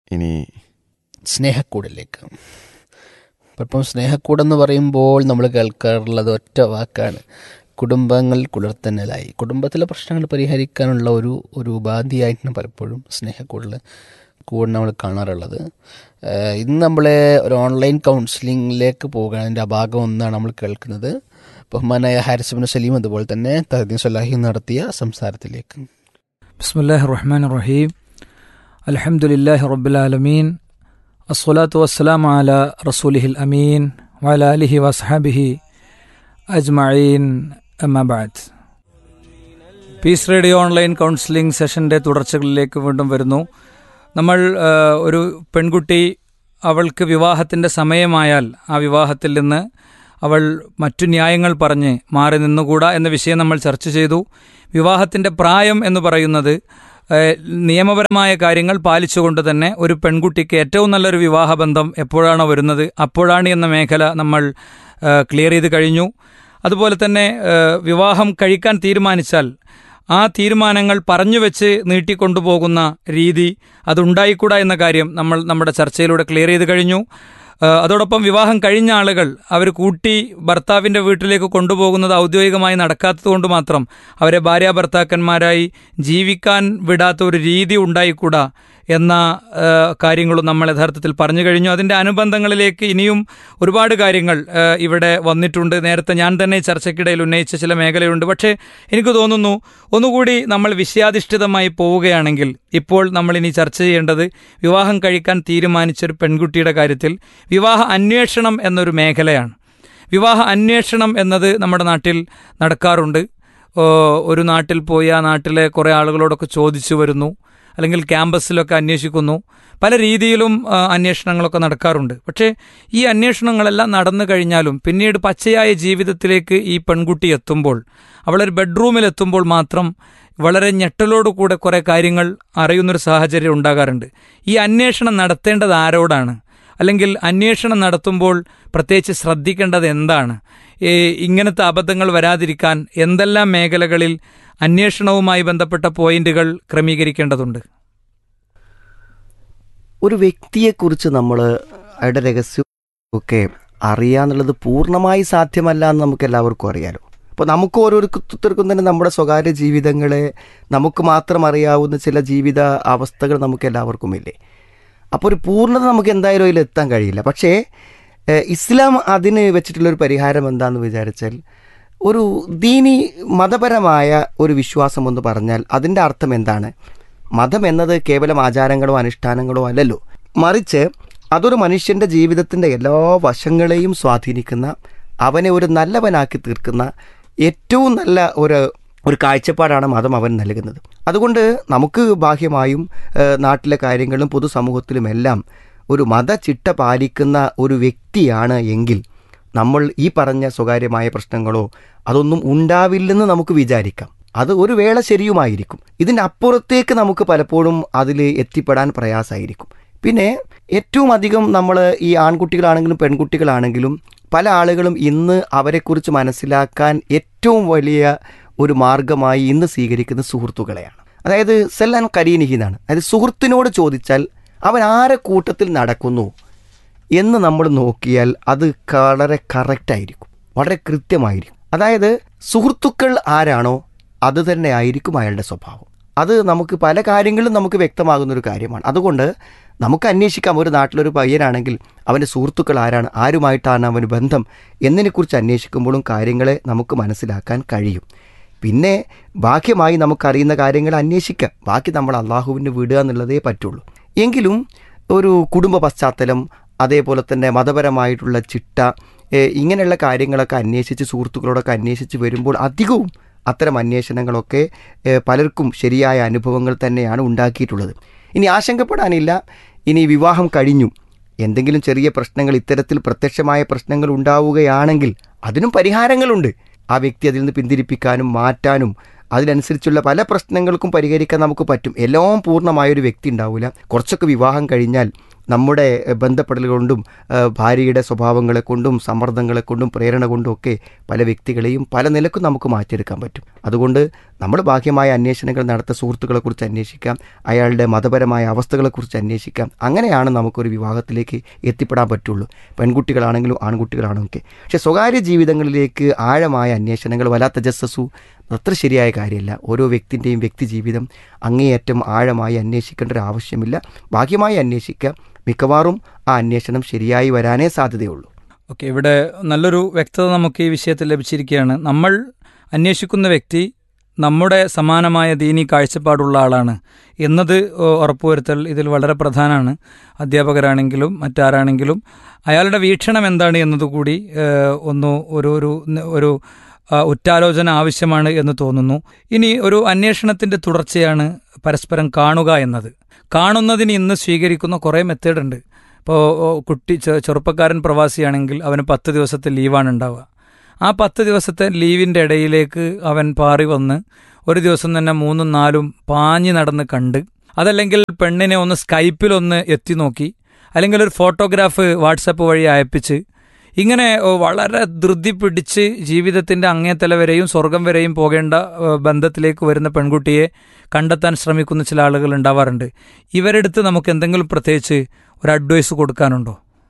ഇനി സ്നേഹക്കൂടിലേക്ക് ഇപ്പം സ്നേഹക്കൂടെന്ന് പറയുമ്പോൾ നമ്മൾ കേൾക്കാറുള്ളത് ഒറ്റ വാക്കാണ് കുടുംബങ്ങൾ കുളിർത്തന്നലായി കുടുംബത്തിലെ പ്രശ്നങ്ങൾ പരിഹരിക്കാനുള്ള ഒരു ഒരു ഉപാധിയായിട്ടാണ് പലപ്പോഴും സ്നേഹക്കൂടിൽ കൂടെ നമ്മൾ കാണാറുള്ളത് ഏഹ് ഇന്ന് നമ്മളെ ഒരു ഓൺലൈൻ കൗൺസിലിങ്ങിലേക്ക് പോകുന്നതിൻ്റെ ആ ഭാഗം ഒന്നാണ് നമ്മൾ കേൾക്കുന്നത് ബഹുമാനായ ഹാരിസുബിൻ സലീം അതുപോലെ തന്നെ തഹദീൻ സലാഹി നടത്തിയ സംസാരത്തിലേക്ക് بسم الله الرحمن الرحيم الحمد لله رب العالمين الصلاة والسلام على رسوله الأمين وعلى آله وأصحابه أجمعين أما بعد പീസ് റേഡിയോ ഓൺലൈൻ കൗൺസിലിംഗ് സെഷൻ്റെ തുടർച്ചകളിലേക്ക് വീണ്ടും വരുന്നു നമ്മൾ ആ, ഒരു പെൺകുട്ടി അവൾക്ക് വിവാഹത്തിൻ്റെ സമയമായാൽ ആ വിവാഹത്തിൽ നിന്ന് അവൾ മറ്റു ന്യായങ്ങൾ പറഞ്ഞ് മാറി നിന്നുകൂടാ എന്ന വിഷയം നമ്മൾ ചർച്ച ചെയ്തു വിവാഹത്തിൻ്റെ പ്രായം എന്ന് പറയുന്നത് ഏഹ്, നിയമപരമായ കാര്യങ്ങൾ പാലിച്ചുകൊണ്ട് തന്നെ ഒരു പെൺകുട്ടിക്ക് ഏറ്റവും നല്ലൊരു വിവാഹബന്ധം എപ്പോഴാണോ വരുന്നത് അപ്പോഴാണ് എന്ന മേഖല നമ്മൾ ഏഹ്, ക്ലിയർ ചെയ്ത് കഴിഞ്ഞു അതുപോലെ തന്നെ ഏഹ്, വിവാഹം കഴിക്കാൻ തീരുമാനിച്ചാൽ ആ തീരുമാനങ്ങൾ പറഞ്ഞു വെച്ച് നീട്ടിക്കൊണ്ടുപോകുന്ന രീതി അതുണ്ടായിക്കൂടാ എന്ന കാര്യം നമ്മൾ നമ്മുടെ ചർച്ചയിലൂടെ ക്ലിയർ ചെയ്ത് കഴിഞ്ഞു ആ, അതോടൊപ്പം വിവാഹം കഴിഞ്ഞ ആളുകൾ അവർ കൂട്ടി ഭർത്താവിൻ്റെ വീട്ടിലേക്ക് കൊണ്ടുപോകുന്നത് ഔദ്യോഗികമായി നടക്കാത്തതുകൊണ്ട് മാത്രം അവരെ ഭാര്യ ഭർത്താക്കന്മാരായി ജീവിക്കാൻ വിടാത്ത ഒരു രീതി ഉണ്ടായിക്കൂടാ എന്ന ആ, കാര്യങ്ങളും നമ്മൾ യഥാർത്ഥത്തിൽ പറഞ്ഞു കഴിഞ്ഞു അതിൻ്റെ അനുബന്ധങ്ങളിലേക്ക് ഇനിയും ഒരുപാട് കാര്യങ്ങൾ ആ, ഇവിടെ വന്നിട്ടുണ്ട് നേരത്തെ ഞാൻ തന്നെ ഈ ചർച്ചയ്ക്കിടയിൽ ഉന്നയിച്ച ചില മേഖലയുണ്ട് പക്ഷേ എനിക്ക് തോന്നുന്നു ഒന്നുകൂടി നമ്മൾ വിഷയാധിഷ്ഠിതമായി പോവുകയാണെങ്കിൽ ഇപ്പോൾ നമ്മൾ ഇനി ചർച്ച ചെയ്യേണ്ടത് വിവാഹം കഴിക്കാൻ തീരുമാനിച്ച ഒരു പെൺകുട്ടിയുടെ കാര്യത്തിൽ വിവാഹ അന്വേഷണം എന്നൊരു മേഖലയാണ് വിവാഹ അന്വേഷണം എന്നത് നമ്മുടെ നാട്ടിൽ നടക്കാറുണ്ട് ഓ, ഒരു നാട്ടിൽ പോയി ആ നാട്ടിലെ കുറേ ആളുകളോടൊക്കെ ചോദിച്ചു വരുന്നു അല്ലെങ്കിൽ ക്യാമ്പസിലൊക്കെ അന്വേഷിക്കുന്നു പല രീതിയിലും ആ, അന്വേഷണങ്ങളൊക്കെ നടക്കാറുണ്ട് പക്ഷേ ഈ അന്വേഷണങ്ങളെല്ലാം നടന്നു കഴിഞ്ഞാലും പിന്നീട് പച്ചയായ ജീവിതത്തിലേക്ക് ഈ പെൺകുട്ടി എത്തുമ്പോൾ അവളൊരു ബെഡ്റൂമിൽ എത്തുമ്പോൾ മാത്രം വളരെ ഞെട്ടലോടുകൂടെ കുറേ കാര്യങ്ങൾ അറിയുന്നൊരു സാഹചര്യം ഉണ്ടാകാറുണ്ട് ഈ അന്വേഷണം നടത്തേണ്ടത് ആരോടാണ് അല്ലെങ്കിൽ അന്വേഷണം നടത്തുമ്പോൾ പ്രത്യേകിച്ച് ശ്രദ്ധിക്കേണ്ടത് എന്താണ് ഈ ഇങ്ങനത്തെ അബദ്ധങ്ങൾ വരാതിരിക്കാൻ എന്തെല്ലാം മേഖലകളിൽ അന്വേഷണവുമായി ബന്ധപ്പെട്ട പോയിന്റുകൾ ക്രമീകരിക്കേണ്ടതുണ്ട് ഒരു വ്യക്തിയെക്കുറിച്ച് നമ്മൾ അയാളുടെ രഹസ്യം ഒക്കെ അറിയാന്നുള്ളത് പൂർണ്ണമായി സാധ്യമല്ല എന്ന് നമുക്ക് എല്ലാവർക്കും അറിയാലോ അപ്പോൾ നമുക്ക് ഓരോരുത്തർക്കും തന്നെ നമ്മുടെ സ്വകാര്യ ജീവിതങ്ങളെ നമുക്ക് മാത്രം അറിയാവുന്ന ചില ജീവിത അവസ്ഥകൾ നമുക്ക് എല്ലാവർക്കും ഇല്ലേ അപ്പോൾ ഒരു പൂർണ്ണത നമുക്ക് എന്തായാലും അതിൽ എത്താൻ കഴിയില്ല പക്ഷേ ഏഹ്, ഇസ്ലാം അതിന് വെച്ചിട്ടുള്ളൊരു പരിഹാരം എന്താണെന്ന് വിചാരിച്ചാൽ ഒരു ദീനി മതപരമായ ഒരു വിശ്വാസം എന്ന് പറഞ്ഞാൽ അതിൻ്റെ അർത്ഥം എന്താണ് മതം എന്നത് കേവലം ആചാരങ്ങളോ അനുഷ്ഠാനങ്ങളോ അല്ലല്ലോ മറിച്ച് അതൊരു മനുഷ്യൻ്റെ ജീവിതത്തിൻ്റെ എല്ലാ വശങ്ങളെയും സ്വാധീനിക്കുന്ന അവനെ ഒരു നല്ലവനാക്കി തീർക്കുന്ന ഏറ്റവും നല്ല ഒരു ഒരു കാഴ്ചപ്പാടാണ് മതം അവൻ നൽകുന്നത് അതുകൊണ്ട് നമുക്ക് ബാഹ്യമായും ഏഹ്, നാട്ടിലെ കാര്യങ്ങളും പൊതുസമൂഹത്തിലുമെല്ലാം ഒരു മതചിട്ട പാലിക്കുന്ന ഒരു വ്യക്തിയാണ് എങ്കിൽ നമ്മൾ ഈ പറഞ്ഞ സ്വകാര്യമായ പ്രശ്നങ്ങളോ അതൊന്നും ഉണ്ടാവില്ലെന്ന് നമുക്ക് വിചാരിക്കാം അത് ഒരു വേള ശരിയുമായിരിക്കും ഇതിൻ്റെ അപ്പുറത്തേക്ക് നമുക്ക് പലപ്പോഴും അതിൽ എത്തിപ്പെടാൻ പ്രയാസമായിരിക്കും പിന്നെ ഏറ്റവും അധികം നമ്മൾ ഈ ആൺകുട്ടികളാണെങ്കിലും പെൺകുട്ടികളാണെങ്കിലും പല ആളുകളും ഇന്ന് അവരെക്കുറിച്ച് മനസ്സിലാക്കാൻ ഏറ്റവും വലിയ ഒരു മാർഗമായി ഇന്ന് സ്വീകരിക്കുന്ന സുഹൃത്തുക്കളെയാണ് അതായത് സെല്ലാൻ കരീനിഹി എന്നാണ് അതായത് സുഹൃത്തിനോട് ചോദിച്ചാൽ അവൻ ആരെ കൂട്ടത്തിൽ നടക്കുന്നു എന്ന് നമ്മൾ നോക്കിയാൽ അത് വളരെ കറക്റ്റായിരിക്കും വളരെ കൃത്യമായിരിക്കും അതായത് സുഹൃത്തുക്കൾ ആരാണോ അത് തന്നെ ആയിരിക്കും അയാളുടെ സ്വഭാവം അത് നമുക്ക് പല കാര്യങ്ങളിലും നമുക്ക് വ്യക്തമാകുന്ന ഒരു കാര്യമാണ് അതുകൊണ്ട് നമുക്ക് അന്വേഷിക്കാം ഒരു നാട്ടിലൊരു പയ്യനാണെങ്കിൽ അവൻ്റെ സുഹൃത്തുക്കൾ ആരാണ് ആരുമായിട്ടാണ് അവന് ബന്ധം എന്നതിനെക്കുറിച്ച് അന്വേഷിക്കുമ്പോഴും കാര്യങ്ങളെ നമുക്ക് മനസ്സിലാക്കാൻ കഴിയും പിന്നെ ബാഹ്യമായി നമുക്കറിയുന്ന കാര്യങ്ങൾ അന്വേഷിക്കാം ബാക്കി നമ്മൾ അള്ളാഹുവിന് വിടുക എന്നുള്ളതേ പറ്റുള്ളൂ എങ്കിലും ഒരു കുടുംബ പശ്ചാത്തലം അതേപോലെ തന്നെ മതപരമായിട്ടുള്ള ചിട്ട ഏ, ഇങ്ങനെയുള്ള കാര്യങ്ങളൊക്കെ അന്വേഷിച്ച് സുഹൃത്തുക്കളോടൊക്കെ അന്വേഷിച്ച് വരുമ്പോൾ അധികവും അത്തരം അന്വേഷണങ്ങളൊക്കെ ഏ, പലർക്കും ശരിയായ അനുഭവങ്ങൾ തന്നെയാണ് ഉണ്ടാക്കിയിട്ടുള്ളത് ഇനി ആശങ്കപ്പെടാനില്ല ഇനി വിവാഹം കഴിഞ്ഞു എന്തെങ്കിലും ചെറിയ പ്രശ്നങ്ങൾ ഇത്തരത്തിൽ പ്രത്യക്ഷമായ പ്രശ്നങ്ങൾ ഉണ്ടാവുകയാണെങ്കിൽ അതിനും പരിഹാരങ്ങളുണ്ട് ആ വ്യക്തി അതിൽ നിന്ന് പിന്തിരിപ്പിക്കാനും മാറ്റാനും അതിനനുസരിച്ചുള്ള പല പ്രശ്നങ്ങൾക്കും പരിഹരിക്കാൻ നമുക്ക് പറ്റും എല്ലാം പൂർണ്ണമായൊരു വ്യക്തി ഉണ്ടാവില്ല കുറച്ചൊക്കെ വിവാഹം കഴിഞ്ഞാൽ നമ്മുടെ ഏഹ്, ബന്ധപ്പെടൽ കൊണ്ടും ഏഹ്, ഭാര്യയുടെ സ്വഭാവങ്ങളെ കൊണ്ടും സമ്മർദ്ദങ്ങളെ കൊണ്ടും പ്രേരണ കൊണ്ടും ഒക്കെ പല വ്യക്തികളെയും പല നിലക്കും നമുക്ക് മാറ്റിയെടുക്കാൻ പറ്റും അതുകൊണ്ട് നമ്മൾ ബാഹ്യമായ അന്വേഷണങ്ങൾ നടത്ത സുഹൃത്തുക്കളെക്കുറിച്ച് അന്വേഷിക്കാം അയാളുടെ മതപരമായ അവസ്ഥകളെക്കുറിച്ച് അന്വേഷിക്കാം അങ്ങനെയാണ് നമുക്കൊരു വിവാഹത്തിലേക്ക് എത്തിപ്പെടാൻ പറ്റുള്ളൂ പെൺകുട്ടികളാണെങ്കിലും ആൺകുട്ടികളാണെങ്കിലും ഒക്കെ പക്ഷേ സ്വകാര്യ ജീവിതങ്ങളിലേക്ക് ആഴമായ അന്വേഷണങ്ങൾ വല്ലാത്ത ജസ്സസു അത്ര ശരിയായ കാര്യമല്ല ഓരോ വ്യക്തിൻ്റെയും വ്യക്തി ജീവിതം അങ്ങേയറ്റം ആഴമായി അന്വേഷിക്കേണ്ട ഒരു ആവശ്യമില്ല ബാഹ്യമായി അന്വേഷിക്കുക മിക്കവാറും ആ അന്വേഷണം ശരിയായി വരാനേ സാധ്യതയുള്ളൂ ഓക്കെ ഇവിടെ നല്ലൊരു വ്യക്തത നമുക്ക് ഈ വിഷയത്തിൽ ലഭിച്ചിരിക്കുകയാണ് നമ്മൾ അന്വേഷിക്കുന്ന വ്യക്തി നമ്മുടെ സമാനമായ ദീനി കാഴ്ചപ്പാടുള്ള ആളാണ് എന്നത് ഓ, ഉറപ്പുവരുത്തൽ ഇതിൽ വളരെ പ്രധാനമാണ് അധ്യാപകരാണെങ്കിലും മറ്റാരാണെങ്കിലും അയാളുടെ വീക്ഷണം എന്താണ് എന്നതുകൂടി ഏഹ്, ഒന്ന് ഒരു ഒരു ഒരു ആ, ഉറ്റാലോചന ആവശ്യമാണ് എന്ന് തോന്നുന്നു ഇനി ഒരു അന്വേഷണത്തിന്റെ തുടർച്ചയാണ് പരസ്പരം കാണുക എന്നത് കാണുന്നതിന് ഇന്ന് സ്വീകരിക്കുന്ന കുറേ മെത്തേഡ് ഉണ്ട് ഇപ്പോൾ കുട്ടി ചെ- ചെറുപ്പക്കാരൻ പ്രവാസിയാണെങ്കിൽ അവന് പത്ത് ദിവസത്തെ ലീവാണ് ഉണ്ടാവുക ആ പത്ത് ദിവസത്തെ ലീവിൻ്റെ ഇടയിലേക്ക് അവൻ പാറി വന്ന് ഒരു ദിവസം തന്നെ മൂന്നും നാലും പാഞ്ഞു നടന്ന് കണ്ട് അതല്ലെങ്കിൽ പെണ്ണിനെ ഒന്ന് സ്കൈപ്പിലൊന്ന് എത്തി നോക്കി അല്ലെങ്കിൽ ഒരു ഫോട്ടോഗ്രാഫ് വാട്സപ്പ് വഴി അയപ്പിച്ച് ഇങ്ങനെ ഓ, വളരെ ധൃതി പിടിച്ച് ജീവിതത്തിന്റെ അങ്ങേത്തല വരെയും സ്വർഗം വരെയും പോകേണ്ട ഏ, ബന്ധത്തിലേക്ക് വരുന്ന പെൺകുട്ടിയെ കണ്ടെത്താൻ ശ്രമിക്കുന്ന ചില ആളുകൾ ഉണ്ടാവാറുണ്ട് ഇവരെടുത്ത് നമുക്ക് എന്തെങ്കിലും പ്രത്യേകിച്ച് ഒരു അഡ്വൈസ് കൊടുക്കാനുണ്ടോ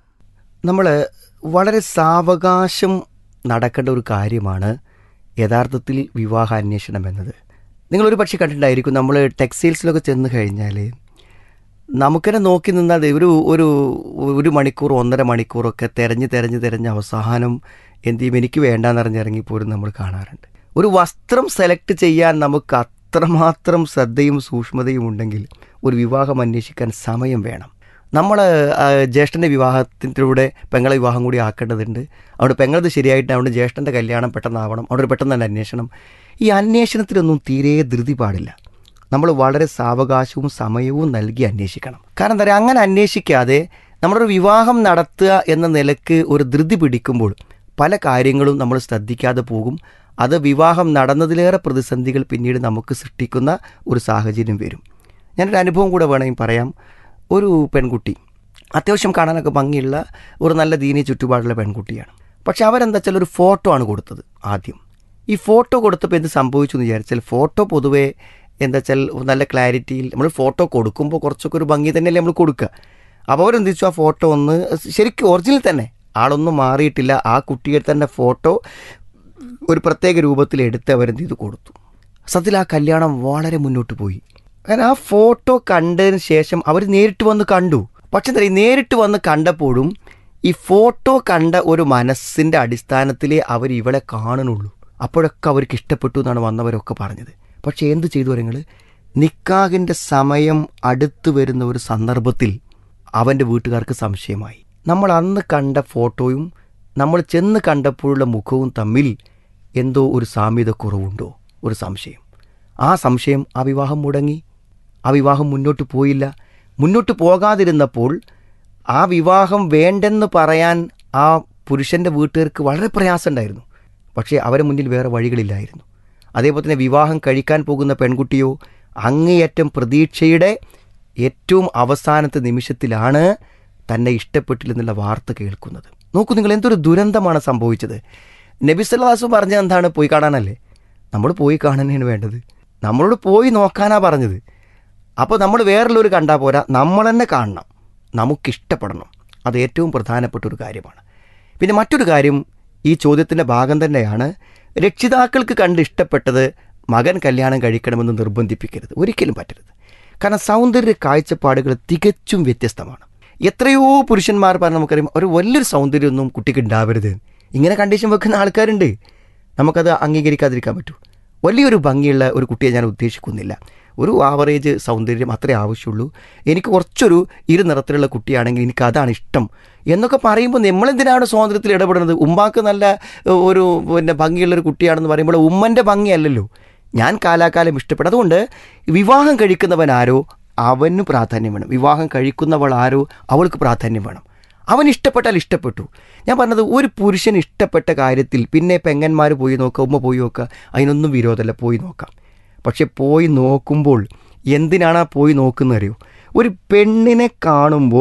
നമ്മൾ വളരെ സാവകാശം നടക്കേണ്ട ഒരു കാര്യമാണ് യഥാർത്ഥത്തിൽ വിവാഹ അന്വേഷണം എന്നത് നിങ്ങളൊരു പക്ഷേ കണ്ടിട്ടുണ്ടായിരിക്കും നമ്മൾ ടെക്സ്റ്റൈൽസിലൊക്കെ ചെന്ന് കഴിഞ്ഞാൽ നമുക്കെന്നെ നോക്കി നിന്നാൽ ദേ ഒരു ഒരു ഒരു മണിക്കൂർ ഒന്നര മണിക്കൂറൊക്കെ തിരഞ്ഞ് തിരഞ്ഞ് തിരഞ്ഞ് അവസാനം എന്ത് ചെയ്യും എനിക്ക് വേണ്ടാന്ന് അറിഞ്ഞിറങ്ങിപ്പോലും നമ്മൾ കാണാറുണ്ട് ഒരു വസ്ത്രം സെലക്ട് ചെയ്യാൻ നമുക്ക് അത്രമാത്രം ശ്രദ്ധയും സൂക്ഷ്മതയും ഉണ്ടെങ്കിൽ ഒരു വിവാഹം അന്വേഷിക്കാൻ സമയം വേണം നമ്മൾ ജ്യേഷ്ഠൻ്റെ വിവാഹത്തിലൂടെ പെങ്ങളെ വിവാഹം കൂടി ആക്കേണ്ടതുണ്ട് അവിടെ പെങ്ങളത് ശരിയായിട്ട് അവിടെ ജ്യേഷ്ഠൻ്റെ കല്യാണം പെട്ടെന്നാവണം അവിടെ ഒരു പെട്ടെന്ന് തന്നെ അന്വേഷണം ഈ അന്വേഷണത്തിലൊന്നും തീരെ ധൃതി പാടില്ല നമ്മൾ വളരെ സാവകാശവും സമയവും നൽകി അന്വേഷിക്കണം കാരണം എന്താ പറയുക അങ്ങനെ അന്വേഷിക്കാതെ നമ്മളൊരു വിവാഹം നടത്തുക എന്ന നിലക്ക് ഒരു ധൃതി പിടിക്കുമ്പോൾ പല കാര്യങ്ങളും നമ്മൾ ശ്രദ്ധിക്കാതെ പോകും അത് വിവാഹം നടന്നതിലേറെ പ്രതിസന്ധികൾ പിന്നീട് നമുക്ക് സൃഷ്ടിക്കുന്ന ഒരു സാഹചര്യം വരും ഞാനൊരു അനുഭവം കൂടെ വേണമെങ്കിൽ പറയാം ഒരു പെൺകുട്ടി അത്യാവശ്യം കാണാനൊക്കെ ഭംഗിയുള്ള ഒരു നല്ല ദീനി ചുറ്റുപാടുള്ള പെൺകുട്ടിയാണ് പക്ഷെ അവരെന്താ വെച്ചാൽ ഒരു ഫോട്ടോ ആണ് കൊടുത്തത് ആദ്യം ഈ ഫോട്ടോ കൊടുത്തപ്പോൾ എന്ത് സംഭവിച്ചു എന്ന് വിചാരിച്ചാൽ ഫോട്ടോ പൊതുവേ എന്താ വെച്ചാൽ നല്ല ക്ലാരിറ്റിയിൽ നമ്മൾ ഫോട്ടോ കൊടുക്കുമ്പോൾ കുറച്ചൊക്കെ ഒരു ഭംഗി തന്നെയല്ലേ നമ്മൾ കൊടുക്കുക അപ്പോൾ അവരെന്ത് വെച്ചു ആ ഫോട്ടോ ഒന്ന് ശരിക്കും ഒറിജിനൽ തന്നെ ആളൊന്നും മാറിയിട്ടില്ല ആ കുട്ടിയുടെ തന്നെ ഫോട്ടോ ഒരു പ്രത്യേക രൂപത്തിൽ എടുത്ത് അവരെന്ത് ചെയ്ത് കൊടുത്തു സത്യത്തിൽ ആ കല്യാണം വളരെ മുന്നോട്ട് പോയി കാരണം ആ ഫോട്ടോ കണ്ടതിന് ശേഷം അവർ നേരിട്ട് വന്ന് കണ്ടു പക്ഷെ എന്താ പറയുക നേരിട്ട് വന്ന് കണ്ടപ്പോഴും ഈ ഫോട്ടോ കണ്ട ഒരു മനസ്സിൻ്റെ അടിസ്ഥാനത്തിലേ അവർ ഇവളെ കാണുന്നുള്ളൂ അപ്പോഴൊക്കെ അവർക്ക് ഇഷ്ടപ്പെട്ടു എന്നാണ് വന്നവരൊക്കെ പറഞ്ഞത് പക്ഷേ എന്ത് ചെയ്തു നിങ്ങൾ നിക്കാഹിൻ്റെ സമയം അടുത്തു വരുന്ന ഒരു സന്ദർഭത്തിൽ അവൻ്റെ വീട്ടുകാർക്ക് സംശയമായി നമ്മൾ അന്ന് കണ്ട ഫോട്ടോയും നമ്മൾ ചെന്ന് കണ്ടപ്പോഴുള്ള മുഖവും തമ്മിൽ എന്തോ ഒരു സാമ്യത കുറവുണ്ടോ ഒരു സംശയം ആ സംശയം ആ വിവാഹം മുടങ്ങി ആ വിവാഹം മുന്നോട്ട് പോയില്ല മുന്നോട്ട് പോകാതിരുന്നപ്പോൾ ആ വിവാഹം വേണ്ടെന്ന് പറയാൻ ആ പുരുഷൻ്റെ വീട്ടുകാർക്ക് വളരെ പ്രയാസമുണ്ടായിരുന്നു പക്ഷേ അവരെ മുന്നിൽ വേറെ വഴികളില്ലായിരുന്നു അതേപോലെ തന്നെ വിവാഹം കഴിക്കാൻ പോകുന്ന പെൺകുട്ടിയോ അങ്ങേയറ്റം പ്രതീക്ഷയുടെ ഏറ്റവും അവസാനത്തെ നിമിഷത്തിലാണ് തന്നെ ഇഷ്ടപ്പെട്ടില്ലെന്നുള്ള വാർത്ത കേൾക്കുന്നത് നോക്കൂ നിങ്ങൾ എന്തൊരു ദുരന്തമാണ് സംഭവിച്ചത് നബിസല്ലാസു പറഞ്ഞത് എന്താണ് പോയി കാണാനല്ലേ നമ്മൾ പോയി കാണാനാണ് വേണ്ടത് നമ്മളോട് പോയി നോക്കാനാ പറഞ്ഞത് അപ്പോൾ നമ്മൾ വേറുള്ളവർ കണ്ടാൽ പോരാ നമ്മൾ തന്നെ കാണണം നമുക്കിഷ്ടപ്പെടണം അത് ഏറ്റവും പ്രധാനപ്പെട്ട ഒരു കാര്യമാണ് പിന്നെ മറ്റൊരു കാര്യം ഈ ചോദ്യത്തിൻ്റെ ഭാഗം തന്നെയാണ് രക്ഷിതാക്കൾക്ക് കണ്ട് ഇഷ്ടപ്പെട്ടത് മകൻ കല്യാണം കഴിക്കണമെന്ന് നിർബന്ധിപ്പിക്കരുത് ഒരിക്കലും പറ്റരുത് കാരണം സൗന്ദര്യ കാഴ്ചപ്പാടുകൾ തികച്ചും വ്യത്യസ്തമാണ് എത്രയോ പുരുഷന്മാർ പറഞ്ഞ് നമുക്കറിയാം ഒരു വലിയൊരു സൗന്ദര്യമൊന്നും കുട്ടിക്ക് ഉണ്ടാവരുത് ഇങ്ങനെ കണ്ടീഷൻ വെക്കുന്ന ആൾക്കാരുണ്ട് നമുക്കത് അംഗീകരിക്കാതിരിക്കാൻ പറ്റൂ വലിയൊരു ഭംഗിയുള്ള ഒരു കുട്ടിയെ ഞാൻ ഉദ്ദേശിക്കുന്നില്ല ഒരു ആവറേജ് സൗന്ദര്യം അത്രേ ആവശ്യമുള്ളൂ എനിക്ക് കുറച്ചൊരു ഇരു നിറത്തിലുള്ള കുട്ടിയാണെങ്കിൽ എനിക്ക് അതാണ് ഇഷ്ടം എന്നൊക്കെ പറയുമ്പോൾ നമ്മളെന്തിനാണ് സ്വാതന്ത്ര്യത്തിൽ ഇടപെടുന്നത് ഉമ്മാക്ക് നല്ല ഏഹ്, ഒരു പിന്നെ ഭംഗിയുള്ളൊരു കുട്ടിയാണെന്ന് പറയുമ്പോൾ ഉമ്മൻ്റെ ഭംഗിയല്ലല്ലോ ഞാൻ കാലാകാലം ഇഷ്ടപ്പെടും അതുകൊണ്ട് വിവാഹം കഴിക്കുന്നവൻ ആരോ അവന് പ്രാധാന്യം വേണം വിവാഹം കഴിക്കുന്നവൾ ആരോ അവൾക്ക് പ്രാധാന്യം വേണം അവൻ ഇഷ്ടപ്പെട്ടാൽ ഇഷ്ടപ്പെട്ടു ഞാൻ പറഞ്ഞത് ഒരു പുരുഷൻ ഇഷ്ടപ്പെട്ട കാര്യത്തിൽ പിന്നെ പെങ്ങന്മാർ പോയി നോക്കുക ഉമ്മ പോയി നോക്കുക അതിനൊന്നും വിരോധമല്ല പോയി നോക്കാം പക്ഷെ പോയി നോക്കുമ്പോൾ എന്തിനാണ് ആ പോയി നോക്കുന്നത് അറിയോ ഒരു പെണ്ണിനെ കാണുമ്പോൾ